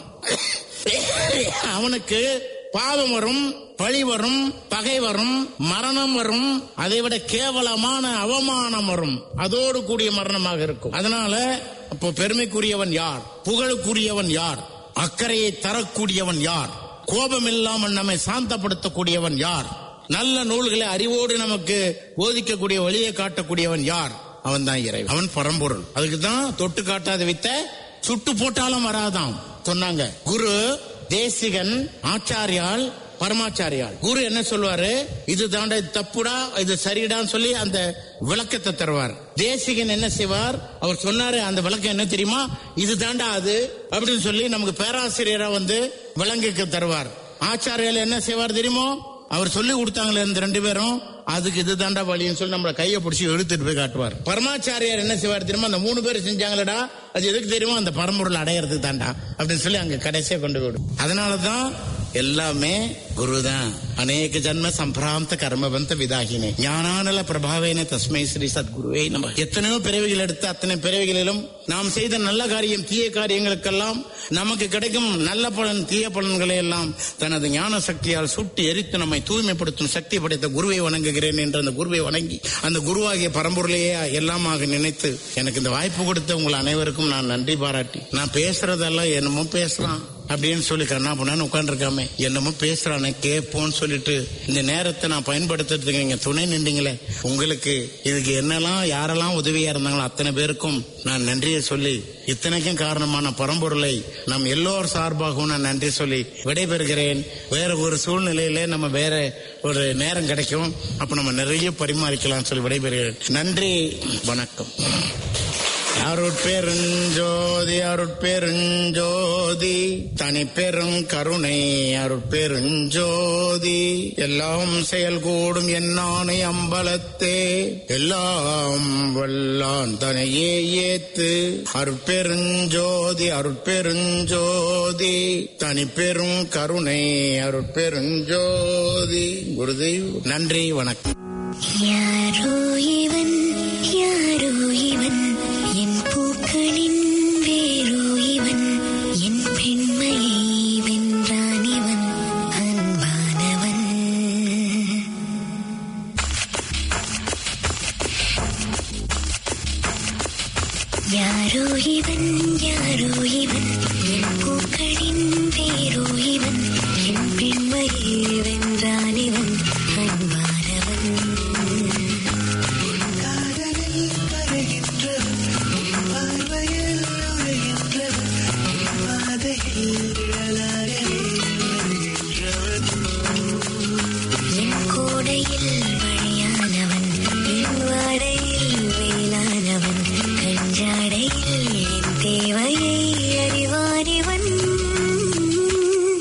அவனுக்கு பாவம் வரும் பழி வரும் பகை வரும் மரணம் வரும் அதை விட கேவலமான அவமானம் வரும் அதோடு கூடிய மரணமாக இருக்கும் அதனால அப்போ பெருமைக்குரியவன் யார் புகழுக்குரியவன் யார் அக்கறையை தரக்கூடியவன் யார் கோபம் இல்லாமல் நம்மை சாந்தப்படுத்தக்கூடியவன் யார் நல்ல நூல்களை அறிவோடு நமக்கு போதிக்கக்கூடிய வழியை காட்டக்கூடியவன் யார் அவன் தான் இறை அவன் பரம்பொருள் அதுக்கு தான் தொட்டு காட்டாத வித்த சுட்டு போட்டாலும் வராதாம் சொன்னாங்க குரு தேசிகன் ஆச்சாரியால் பரமாச்சாரியால் குரு என்ன சொல்வாரு இது தாண்டா இது தப்புடா இது சரிடான்னு சொல்லி அந்த விளக்கத்தை தருவார் தேசிகன் என்ன செய்வார் அவர் சொன்னாரு அந்த விளக்கம் என்ன தெரியுமா இது தாண்டா அது அப்படின்னு சொல்லி நமக்கு பேராசிரியரா வந்து விளங்குக்கு தருவார் ஆச்சாரியால் என்ன செய்வார் தெரியுமோ அவர் சொல்லி கொடுத்தாங்களே இந்த ரெண்டு பேரும் அதுக்கு இது தாண்டா வழின்னு சொல்லி நம்மள கையை பிடிச்சி இழுத்துட்டு போய் காட்டுவார் பரமாச்சாரியார் என்ன செய்வார் தெரியுமா அந்த மூணு பேர் செஞ்சாங்களடா அது எதுக்கு தெரியுமா அந்த பரம்பொருள் அடையறதுக்கு தாண்டா அப்படின்னு சொல்லி அங்க கடைசியா கொண்டு போயிடும் அதனாலதான் எல்லாமே குருதான் அநேக ஜன்ம சம்பிராந்த கர்மவந்த விதாகினே ஞானானல பிரபாவேன தஸ்மை ஸ்ரீ சத்குருவே நம்ம எத்தனையோ பிறவிகள் எடுத்து அத்தனை பிறவிகளிலும் நாம் செய்த நல்ல காரியம் தீய காரியங்களுக்கெல்லாம் நமக்கு கிடைக்கும் நல்ல பலன் தீய பலன்களை எல்லாம் தனது ஞான சக்தியால் சுட்டி எரித்து நம்மை தூய்மைப்படுத்தும் சக்தி படைத்த குருவை வணங்குகிறேன் என்று அந்த குருவை வணங்கி அந்த குருவாகிய பரம்பொருளையே எல்லாமாக நினைத்து எனக்கு இந்த வாய்ப்பு கொடுத்த உங்கள் அனைவருக்கும் நான் நன்றி பாராட்டி நான் பேசுறதெல்லாம் என்னமோ பேசலாம் அப்படின்னு சொல்லி கண்ணா பண்ணான்னு உட்காந்துருக்காம என்னமோ பேசுறானே கேட்போன்னு சொல்லிட்டு இந்த நேரத்தை நான் பயன்படுத்துறதுக்கு நீங்க துணை நின்றீங்களே உங்களுக்கு இதுக்கு என்னெல்லாம் யாரெல்லாம் உதவியா இருந்தாங்களோ அத்தனை பேருக்கும் நான் நன்றியை சொல்லி இத்தனைக்கும் காரணமான பரம்பொருளை நம் எல்லோர் சார்பாகவும் நான் நன்றி சொல்லி விடைபெறுகிறேன் வேற ஒரு சூழ்நிலையில நம்ம வேற ஒரு நேரம் கிடைக்கும் அப்ப நம்ம நிறைய பரிமாறிக்கலாம் சொல்லி விடைபெறுகிறேன் நன்றி வணக்கம் அருட்பெருஞ்சோதி அருட்பெருஞ்சோதி தனி பெரும் கருணை அருட்பெருஞ்சோதி எல்லாம் செயல் கூடும் என்னானை அம்பலத்தே எல்லாம் வல்லான் தனையே ஏத்து அருட்பெருஞ்சோதி அருட்பெருஞ்சோதி தனி பெரும் கருணை அருட்பெருஞ்சோதி குருதேவ் நன்றி வணக்கம் யாரோ இவன் யாரோ இவன் என் பூக்களின் வேரோ இவன் என் பெண்மையை வென்றான் இவன் அன்பானவன் யாரோ இவன் யாரோ இவன் என் பூக்களின் வேரோ இவன் என் பெண்மையை வென்றான் இவன் அன்பானவன் என் கோடையில் மழையானவன் என் வாடையில் வெயிலானவன் கஞ்சாடையில் என் தேவையை அறிவாரிவன்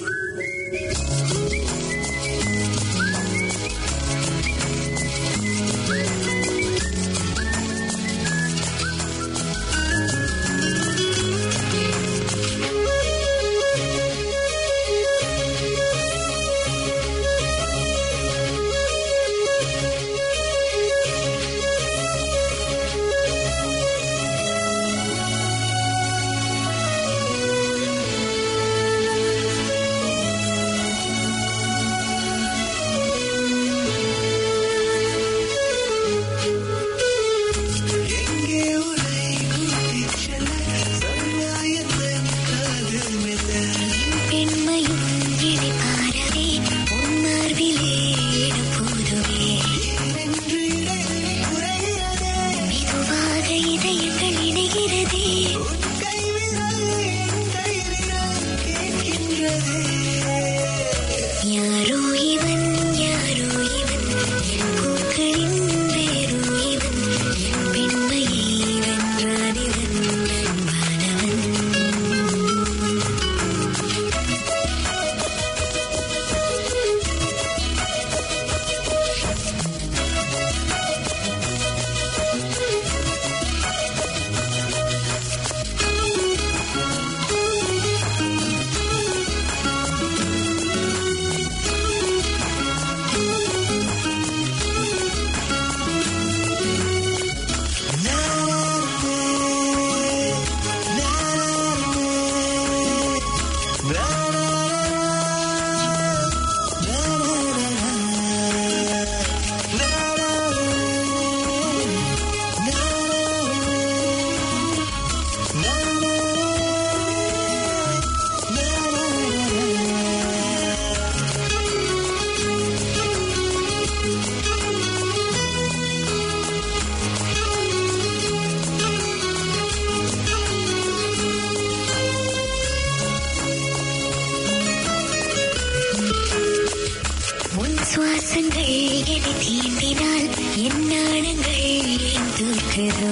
வாசங்கள் என்னை தீண்டினால் என் நாணங்கள் ஏன் தூக்குதோ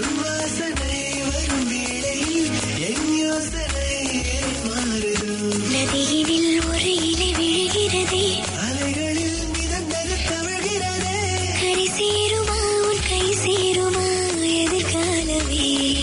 நதியினில் ஒரு இலை விழுகிறதே கரை சேருமா உன் கை சேருமா எதிர்காலமே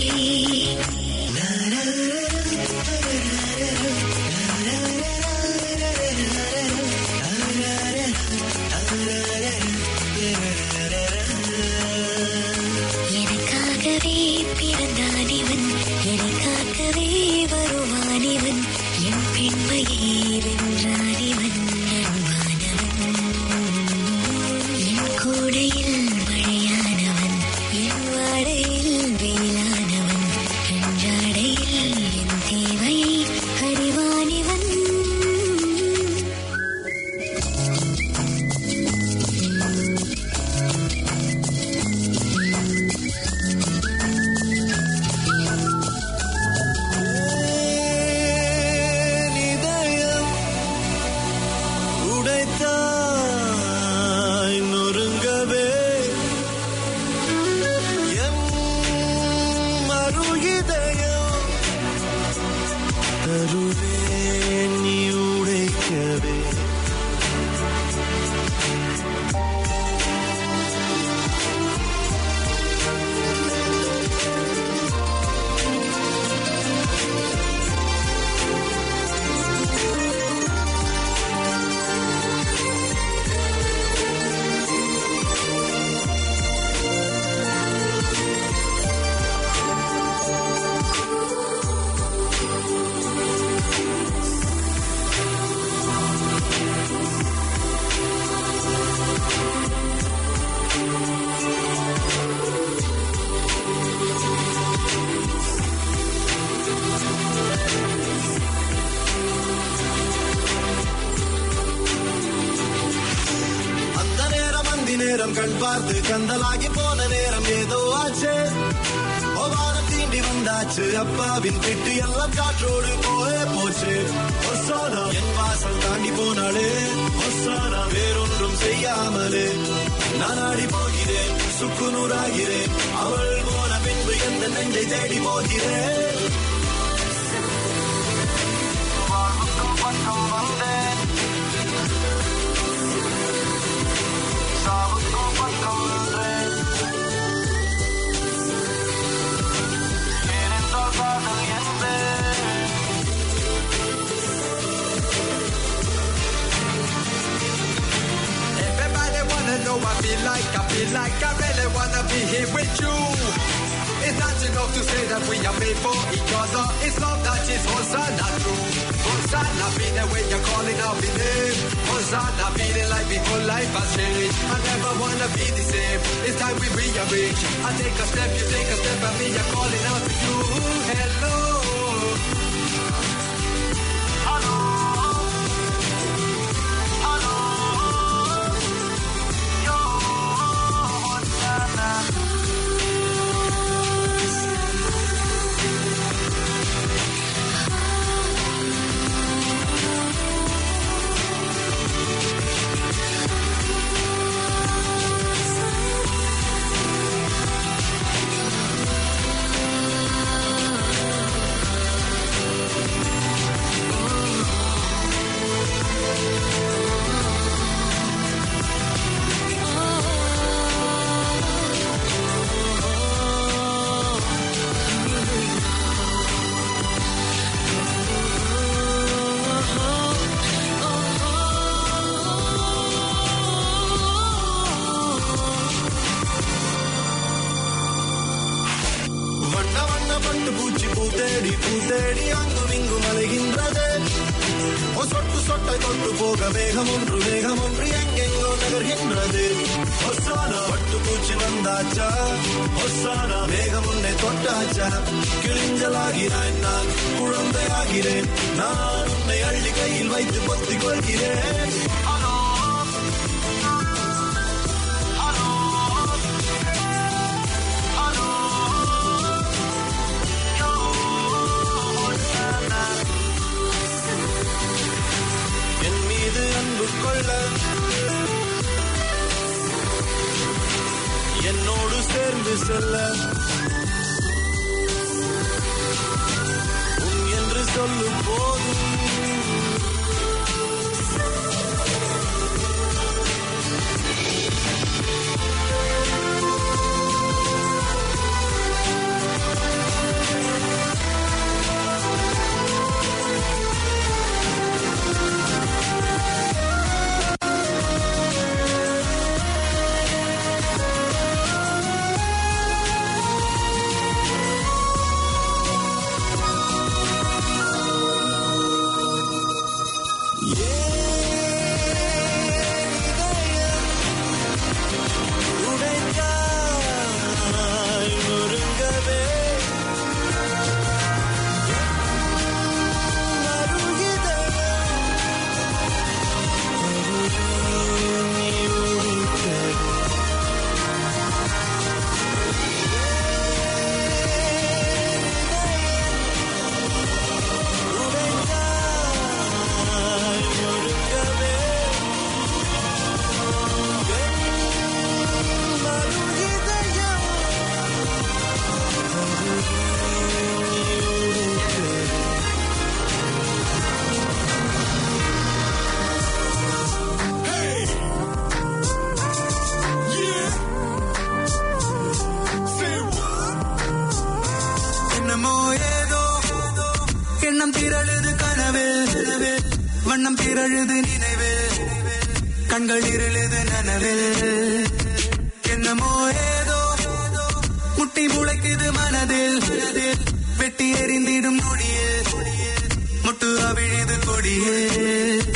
எனக்காகவே பிறந்தான் இவன் எனக்காகவே வருவான் இவன் என் பெண்மையை வென்றான் இவன் அன்பானவன் என் கூடையில் மழையானவன் என் வாடையில் வெயிலானவன் அன்றாடையில் என் தேவையை அறிவான் இவன் இதயம் உடைத்தாய் நொறுங்கவே என் மறு இதயம் தருவேன் நீ உடைக்கவே அந்த நேரம் அந்தி நேரம் கண் பார்த்து கந்தலாகி போன நேரம் ஏதோ ஆச்சு வாரம் தீண்டி வந்தாச்சு அப்பாவின் திட்டு எல்லாம் காற்றோடு போயே போச்சு ஒசானா என் வாசல் தாண்டி போனாலே ஒசானா வேறொன்றும் செய்யாமலே நான் ஆடி போகிறேன் சுக்கு நூறாகிறேன் அவள் போன பின்பு எந்த நெஞ்சை தேடி போகிறேன் வாழ்வுக்கும் பக்கம் வந்தேன் சாவுக்கும் பக்கம் நின்றேன் ஏனென்றால் காதல் என்பேன் Everybody wanna know I feel like, I feel like I really wanna be here with you. It's not enough to say that we are made for each other. It's love that is Hosanna true. Hosanna be there when you're calling out my name. Hosanna feeling like before life has changed. I never wanna be the same. It's time we rearrange. I take a step, you take a step, and me are calling out to you. Hello. Hello. Hello. Yo, Hosanna. வண்ண வண்ண பட்டு பூச்சி பூத்தேடி பூத்தேடி அங்கும் இங்கும் அலைகின்றது ஒரு சொட்டு சொட்டை கொண்டு போக வேகம் ஒன்று வேகம் ஒன்று எங்கெங்கோ நகர்கின்றது ஒசானா பட்டு பூச்சி வந்தாச்சா ஒசானா வேகம் உன்னை தொட்டாச்சா கிழிஞ்சலாகிறான் நான் குழந்தையாகிறேன் நான் உன்னை அள்ளி கையில் வைத்து பொத்திக் கொள்கிறேன் ஹலோ ஹலோ ஹலோ யோ ஒசானா என் மீது அன்பு கொள்ள சேர்ந்து செல்ல உன் என்று சொல்லும் போதும் உடைத்தாய் நொறுங்கவே என்னமோ ஏதோ எண்ணம் திரழுது கனவில் வண்ணம் திரழுது நினைவில் கண்கள் இருளுது நனவில் என்னமோ ஏதோ முட்டி முளைக்குது மனதில் வெட்டி எறிந்திடும் நொடியில் முட்டு அவிழுது கொடியில்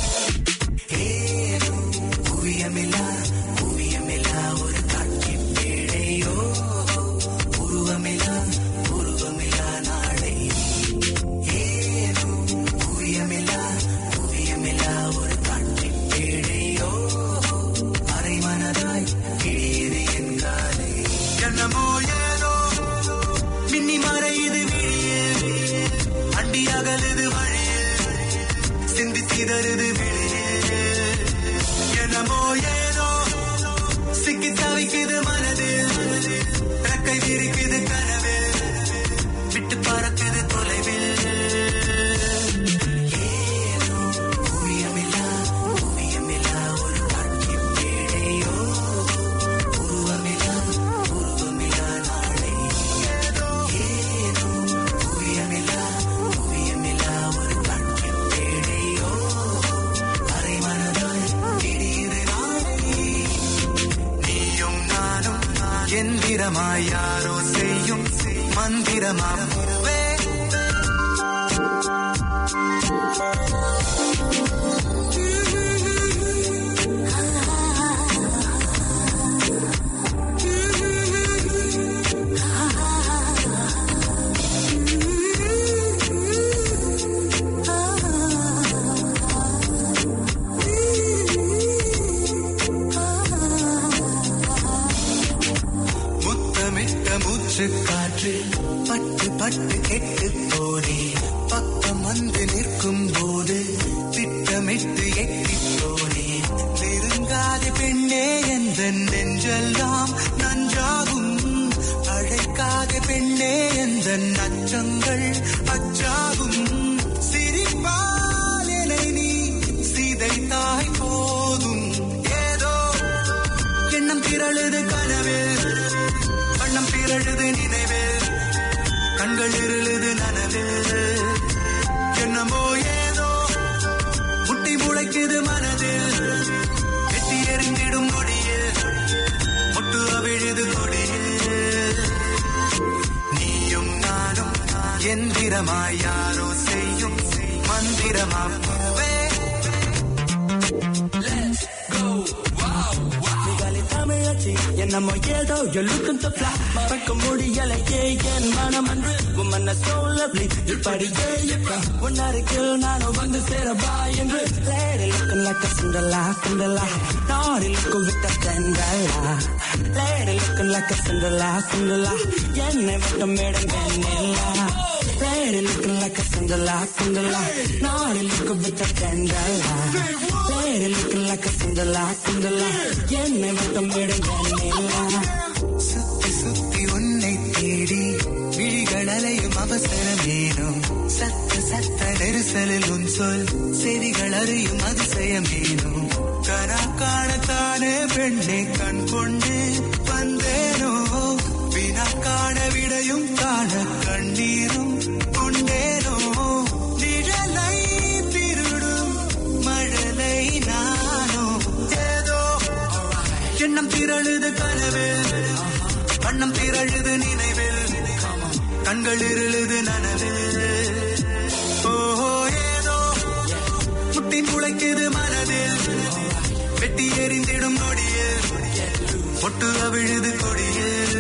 ஏனோ குவியமில்லா குவியமில்லா ஒரு காட்சி பேழையோ உருவமில்லா உருவமில்லா நாளை ஏனோ குவியமில்லா குவியமில்லா ஒரு காட்சி பேழையோ அரை மனதாய் கிழியது என் காலை என்னமோ ஏதோ மின்னி மறையுது விழியில் அண்டி அகலுது வழியில் சிந்தி சிதறுது வெளியில் என்னமோ ஏதோ சிக்கி தவிக்குது மனதில் ரெக்கை விரிக்குது கனவில் விட்டு பறக்குது தொலைவில் ஏனோ குவியமில்லா குவியமில்லா ஒரு காட்சி பேழையோ உருவமில்லா உருவமில்லா நாளை ஏனோ குவியமில்லா குவியமில்லா ஒரு காட்சி பேழையோ அரை மனதாய் திடீர் நாளை நீயும் நானும் எந்திரமாய் யாரோ செய்யும் மந்திரமாகவே முத்தமிட்ட மூச்சு காற்று பட்டு பட்டு கெட்டு போனே பக்கம் வந்து நிற்கும் போது திட்டமிட்டு எட்டி போனே நெருங்காத பெண்ணே என்ற நெஞ்செல்லாம் நன்றாகும் அழைக்காத பெண்ணே என்ற நச்சங்கள் அச்சாகும் சிரிப்பால் என்னை நீ சிதைத்தாய் போதும் ஏதோ எண்ணம் திரழுது கனவில் வண்ணம் திரழுது நினைவில் கண்கள் இருளுது நனவில் என்னமோ ஏதோ முட்டி முளைக்குது மனதில் வெட்டி எறிந்திடும் நொடியில் முட்டு அவிழுது கொடியில் நீயும் நானும் எந்திரமாய் யாரோ செய்யும் மந்திரமாகவே நிகாலி தமிழச்சி என்னமோ ஏதோ you're looking to fly மறக்க முடியலையே என் மனம் அன்று உம்மன்ன so lovely இப்படியே இப்ப உன்னருகில் நானும் வந்து சேரவா என்று lady looking like a Cinderella Cinderella naughty looking with a Cinderella lady looking like a Cinderella Cinderella என்னை மட்டும் madam Vennila lady looking like a Cinderella Cinderella naughty looking with a Cinderella lady looking like a Cinderella Cinderella என்னை மட்டும் madam வெண்ணிலா சுத்த அலையும் அவசரமேனோ சத்த சத்த நெரிசலில் உன் சொல் செவிகள் அறியும் அதிசயமேனோ கனா காணத்தானே பெண்ணை கண் கொண்டு வந்தேனோ வினா காண விடையும் காண கண்ணீரும் கொண்டேனோ நிழலை திருடும் மழலை நானோ ஏதோ எண்ணம் திரழுது கனவில் வண்ணம் திரழுது நினைவில் கண்கள் இருளுது நனவில் ஓஹோ ஏதோ முட்டி முளைக்குது மனதில் வெட்டி எறிந்திடும் நொடியில் பொட்டு அவிழுது கொடியில்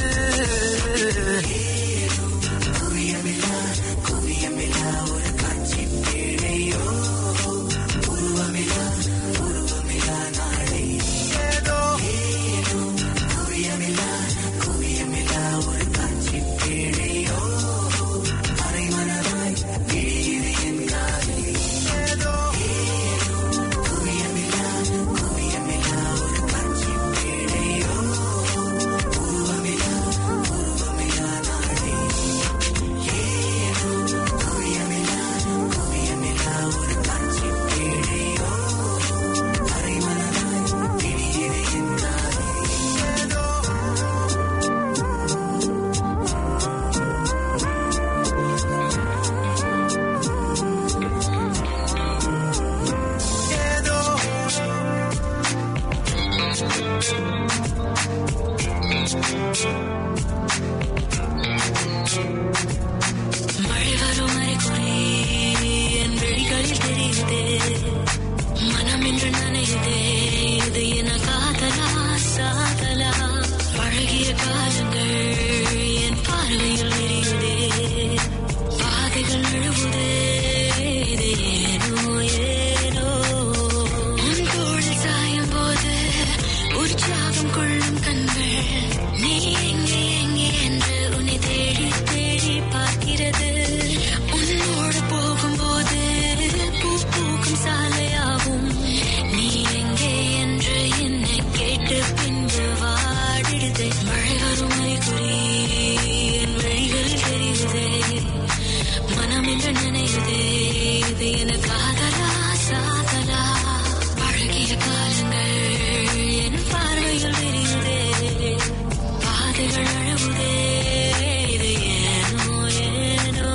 குவியமில்லா குவியமில்லா ஒரு காட்சி பேழையோ உருவமில்லா உருவமில்லா நாளை ஏதோ குவியமில்லா குவியமில்லா ஒரு காட்சி பேழையோ அரைமனதாய் விழியுது என் காலை ஏதோ குவியமில்லா குவியமில்லா ஒரு காட்சி பேழையோ உருவமில்லா உருவமில்லா நாளை ஏதோ குவியமில்லா குவியமில்லா ஒரு காட்சி பேழையோ அரைமனதாய் விழியுது என் காலை ஏதோ ஏதோ மழை வரும் அறிகுறி என் விழிகளில் தெரியுதே மனம் என்று நனையுதே இது என காதலா சாதலா பழகிய காலங்கள் என் பார்வையில் விரியுதே பாதைகள் நழுவுதே இது ஏனோ ஏனோ உன் தோளில் சாயும் போது உற்சாகம் கொள்ளும் கண்கள் நீ எங்கே எங்கே என்று உன்னை தேடி தேடி பார்க்கிறது உன்னோடு போகும்போது பூ பூக்கும் சாலையாகும் நீ எங்கே என்று என்னை கேட்டு பின்பு வாடிடுதே மழை வரும் அறிகுறி என் வழிகளில் தெரியுதே மனம் என்று நினைவுதே இது என காதலா சாதலா பழகிய காலங்கள் என் பார்வையில் விரியுதே பாதைகள் அழுவுதே இது ஏனோ ஏனோ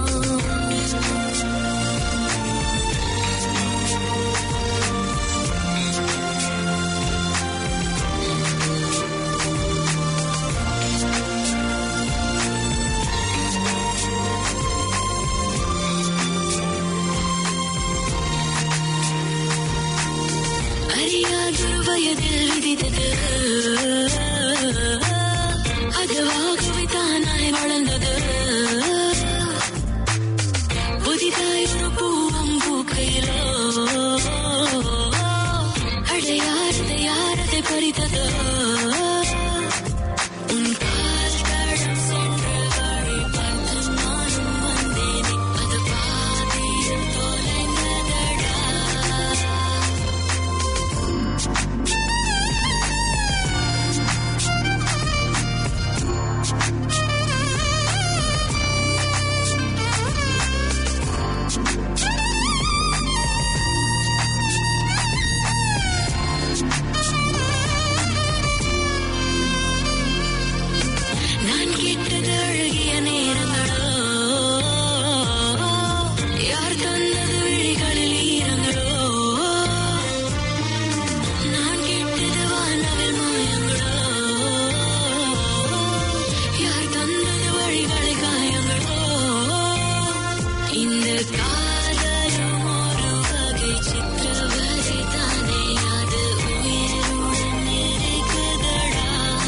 அறியாதொரு வயதில் விதித்தது அதுவாகவே தானாய் வளர்ந்தது புதிதாய் ஒரு பூவம் பூக்கையிலோ அடையாரதை யாரதை பறித்ததோ உன் கால் தடம் சென்ற வழி பார்த்து நானும் வந்தேனே அது பாதியில் தொலைந்ததடா நான் கேட்டது அழகிய நேரங்களோ யார் தந்தது விழிகளில் ஈரங்களோ நான் கேட்டது வானவில் மாயங்களோ யார் தந்தது வழிகளை காயங்களோ இந்த காதலும் ஒரு வகை சித்திரவதை தானே அது உயிருடன் இருக்குதடா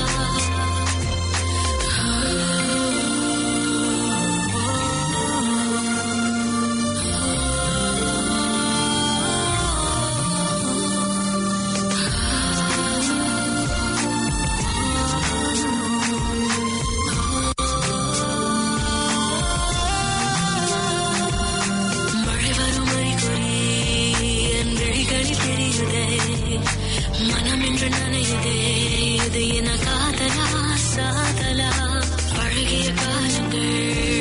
மழை வரும் அறிகுறி என் விழிகளில் தெரியுதே மனம் என்று நனையுதே இது என காதலா சாதலா பழகிய காலங்கள்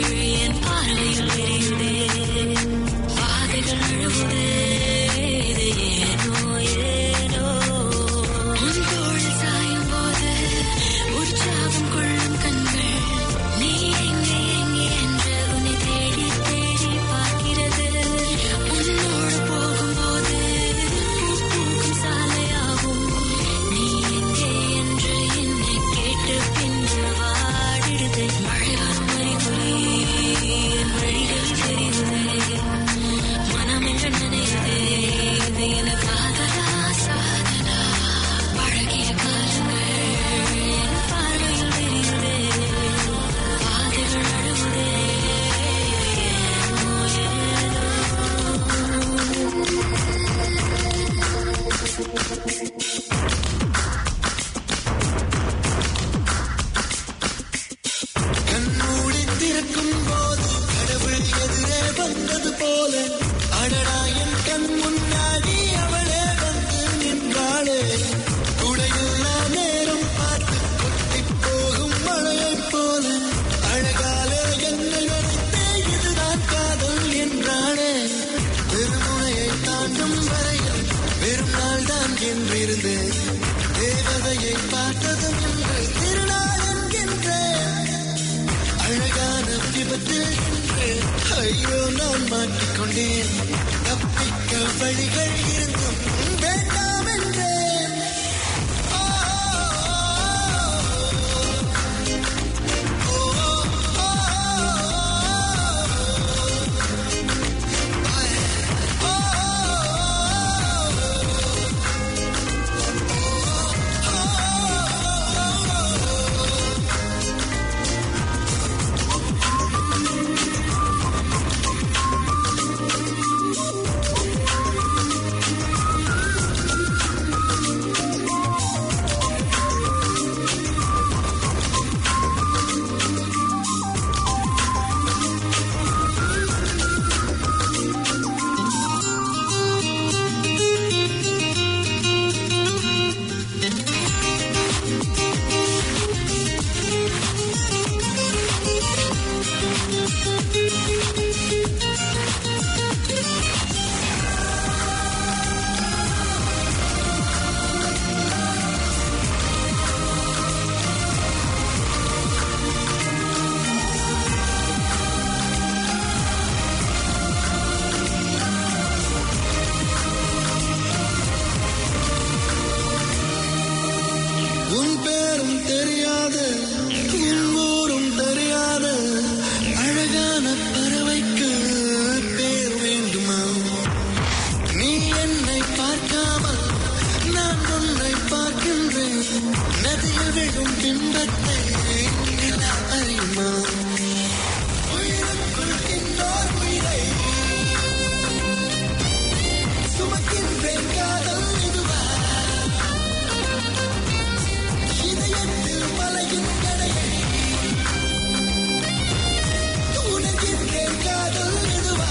எழுந்தேன் தேவதையை பார்த்ததும் இன்று திருநாள் என்கின்றேன் அழகான விபத்தில் இன்று ஐயோ நான் மாட்டிக்கொண்டேன் தப்பிக்க வழிகள் இருந்தும் வேண்டாம் என்றேன் ஆ, ஓ, ஓ, உன் பேரும் தெரியாத உன் ஊரும் தெரியாத அழகான பறவைக்கு பேர் வேண்டுமா நீ என்னை பார்க்காமல் நான் உன்னை பார்க்கின்றேன் நதியில் விழும் பிம்பத்தை நிலா அறியுமா உயிருக்குள் இன்னோர் உயிரை சுமக்கின்றேன் காதல் இதுவா இதயத்தில் மலையின் கடையை உனக்கின்றேன் காதல் இதுவா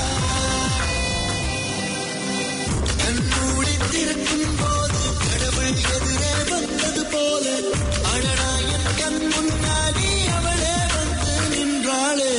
கண்மூடி திறக்கும் போது கடவுள் எதிரே வந்தது போல அழடா என் கண் முன்னாடி அவளே வந்து நின்றாளே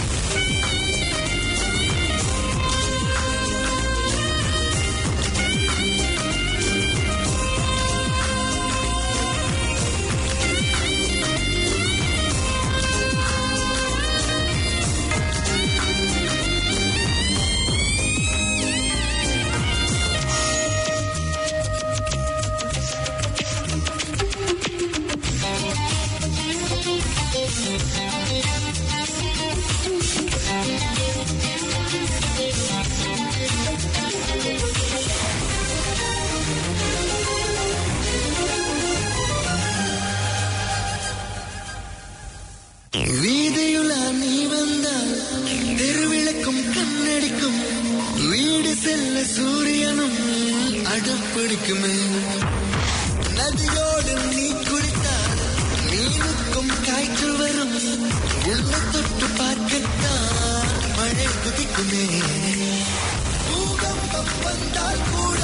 வீதியுலா நீ வந்தால் தெருவிளக்கும் கண்ணடிக்கும் வீடு செல்ல சூரியனும் அடப்பிடிக்குமே நதியோடு நீ குளித்தால் மீனுக்கும் காய்ச்சல் வரும் உள்ள தொட்டு பார்க்கத்தான் மழை குதிக்குமே பூகம்பம் வந்தால் கூட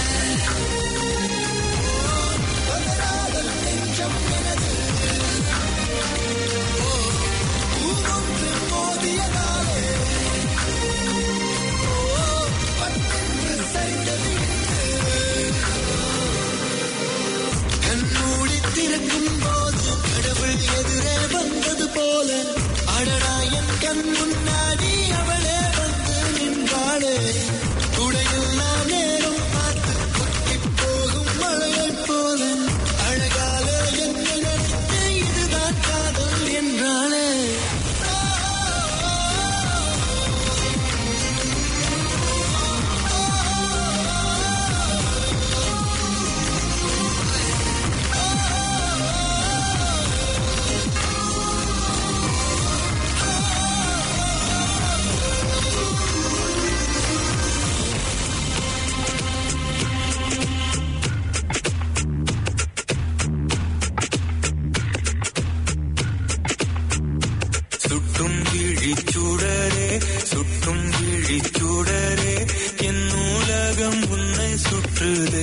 பதறாத நெஞ்சம் எனது பூவொன்று மோதியதாலே ஓ, பட்டென்று சரிந்தது கண்மூடி திறக்கும் போது கடவுள் எதிரே வந்தது போல அடடா என் கண் முன்னாடி அவளே வந்து நின்றாளே குடையில் நான் நேரம் பார்த்து கொட்டி போகும் மழையைப் போல அழகாலே என்னை நினைத்து இதுதான் காதல் என்றாளே சுட்டும் விழிச்சுடரே சுட்டும் விழிச்சுடரே என் நூலகம் உன்னை சுற்றுதே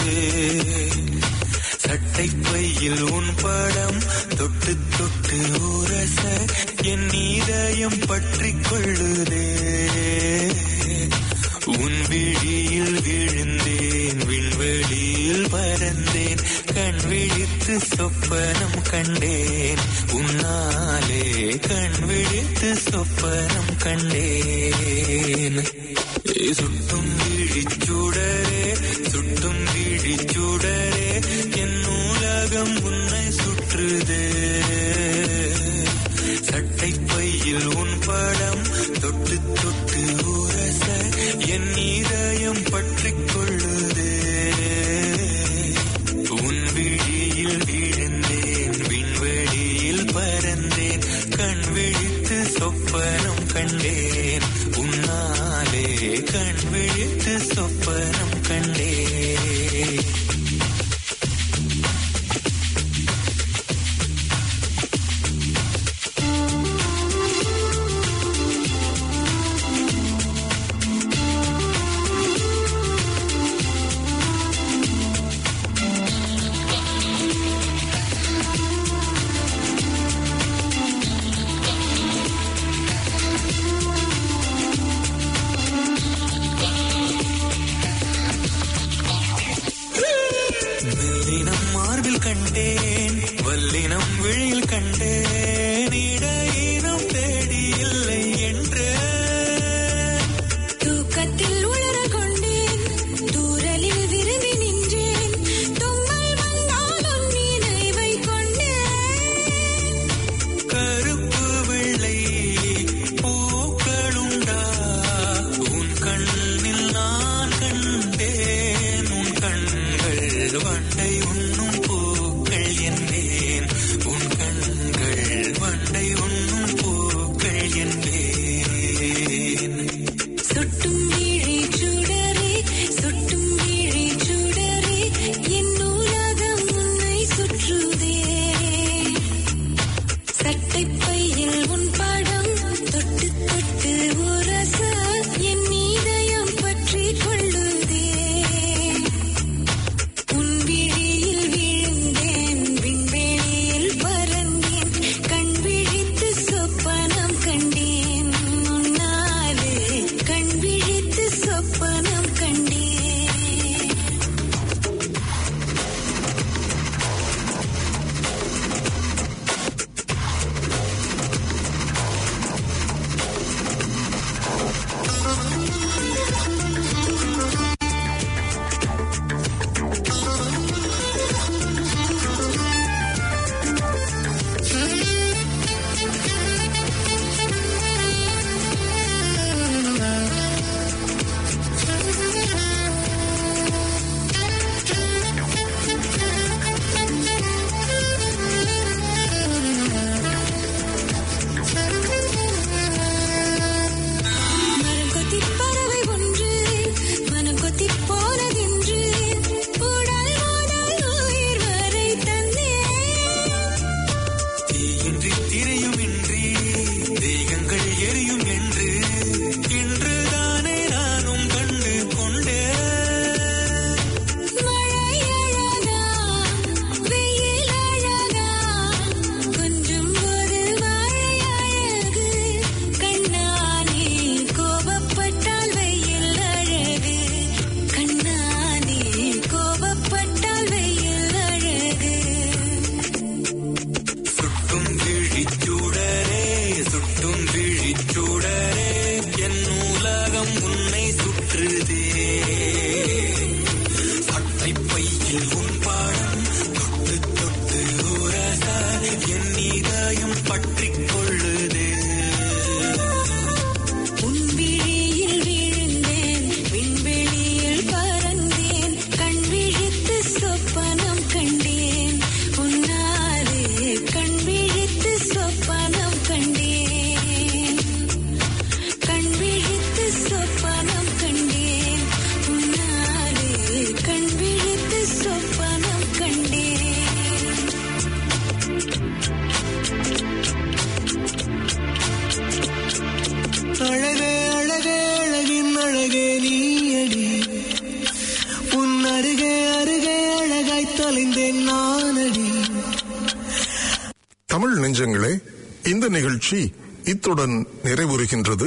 சட்டை பையில் உன் படம் தொட்டு தொட்டு உரச என் இதயம் பற்றிக் கொள்ளுதே உன் விழியில் விழுந்தேன் விண்வெளியில் பறந்தேன் கண் விழித்து சொப்பனம் கண்டேன் உன்னாலே கண் விழித்து சொப்பனம் கண்டேன் சுட்டும் விழிச்சுடரே சுட்டும் விழிச்சுடரே என் நூலகம் உன்னை சுற்றுதே சட்டை பையில் உன் படம் தொட்டு தொட்டு உரச என் இதயம் பற்றிக் கொள்ளுதே உன் விழியில் விழுந்தேன் விண்வெளியில் பறந்தேன் கண் விழித்து சொப்பனம் கண்டேன் உன்னாலே கண் விழித்து சொப்பனம் கண்டேன் மெல்லினம் மார்பில் கண்டேன் வல்லினம் விழியில் கண்டேன் இடையினம் தேடி இல்லை என்று தூக்கத்தில் உளர கொண்டேன் தூரலில் விரும்பி நின்றேன் தும்மல் வந்தாலும் நினைவை கொண்டேன் கருப்பு வெள்ளை பூக்களுண்டா உன் கண்ணில் நான் கண்டேன் உன் கண்கள் வண்டை உண்ணும் பூக்கள் என்பேன் உன் கண்கள் வண்டை உண்ணும் பூக்கள் என்பேன் சுட்டும் விழி சுடரே சுட்டும் விழி சுடரே என் நூலகம் உன்னை சுற்றுதே சட்டை பையில் உன் படம் தொட்டு தொட்டு உரச என் இதயம் பற்றி கொள்ளுதே உன் விழியில் விழுந்தேன் விண்வெளியில் பறந்தேன் கண் விழித்து சொப்பனம் கண்டேன் உன்னாலே கண் விழித்து சொப்பனம் கண்டேன் மரம் கொத்திப் பறவை ஒன்று மனம் கொத்திப் போனதென்று உடல் முதல் உயிர் வரை தந்தேன் தீயின்றி திரையுமின்றி தேகங்கள் எரியும் என்று இன்றுதானே நானும் கண்டு கொண்டேன் மழை அழகா வெயில் அழகா கொஞ்சம் ஒரு மழை அழகு கண்ணானே கோபப்பட்டால் வெயில் அழகு கண்ணானே கோபப்பட்டால் வெயில் அழகு சுட்டும் விழிச்சுடரே சுட்டும் விழிச்சுடரே என் உலகம் உன்னை சுற்றுதே சட்டை பையில் உன் பாடம் தொட்டு தொட்டு உரச என் இதயம் பற்றிக் கொள்ளுதே உன் விழியில் விழுந்தேன் விண்வெளியில் பறந்தேன் கண் விழித்து சொப்பனம் கண்டேன் உன்னாலே கண் விழித்து சொப்பனம் கண்டேன் கண் விழித்து சொப்பனம் கண்டேன் உன்னாலே கண் விழித்து சொப்பனம் கண்டேன் அழகே அழகே அழகின் அழகே நீயடி உன் அருகே அருகே அழகாய் தொலைந்தேன் நானடி தமிழ் நெஞ்சங்களே இந்த நிகழ்ச்சி இத்துடன் நிறைவுறுகின்றது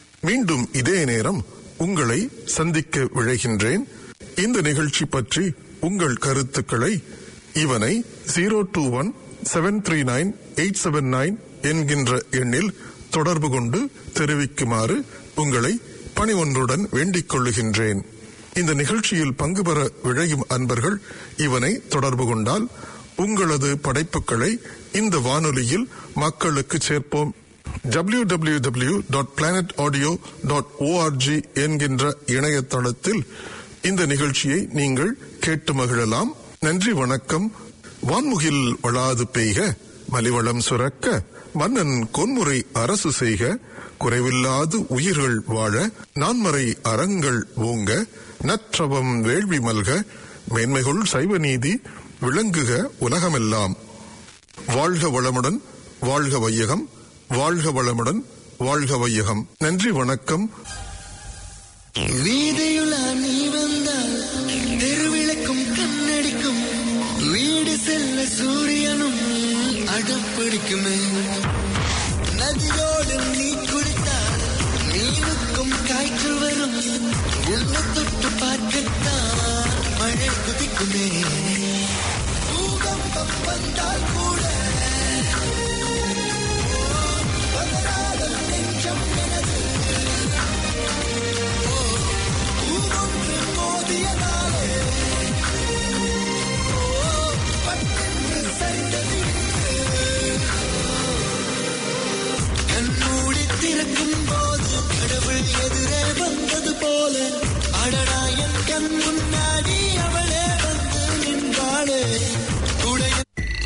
மீண்டும் இதே நேரம் உங்களை சந்திக்க விழைகின்றேன் இந்த நிகழ்ச்சி பற்றி உங்கள் கருத்துக்களை இவனை zero two one seven three nine eight seven nine என்கின்ற எண்ணில் தொடர்பு கொண்டு தெரிவிக்குமாறு உங்களை பணிவொன்றுடன் வேண்டிக் கொள்ளுகின்றேன் இந்த நிகழ்ச்சியில் பங்கு பெற விழையும் அன்பர்கள் இவனை தொடர்பு கொண்டால் உங்களது படைப்புகளை இந்த வானொலியில் மக்களுக்கு சேர்ப்போம் W W W dot planet audio dot O R G என்கின்ற இணையதளத்தில் இந்த நிகழ்ச்சியை நீங்கள் கேட்டு மகிழலாம் நன்றி வணக்கம் வான்முகில் வளாது பெய்க மலிவளம் சுரக்க மன்னன் கொன்முறை அரசு செய்க குறைவில்லாது உயிர்கள் வாழ நான்மறை அறங்கள் ஓங்க நற்றவம் வேள்வி மல்க மேன்மைகள் சைவ நீதி விளங்குக உலகமெல்லாம் வாழ்க வளமுடன் வாழ்க வையகம் வாழ்க வளமுடன் வாழ்க வையகம் நன்றி வணக்கம் வீதியுலா நீ வந்தால் தெருவிளக்கும் கண்ணடிக்கும் வீடு செல்ல சூரியனும் அடப்பிடிக்குமே நதியோடு நீ குடித்தால் மீனுக்கும் காய்ச்சல் வரும் உன்னை தொட்டு பார்க்கத்தான் மழை குதிக்குமே பூகம்பம் வந்தால் கூட பதறாத நெஞ்சம் எனது பூவொன்று மோதியதாலே ஓ, பட்டென்று சரிந்தது கண்மூடி திறக்கும் போது கடவுள் எதிரே வந்தது போல அடடா என் கண் முன்னாடி அவளே வந்து நின்றாளே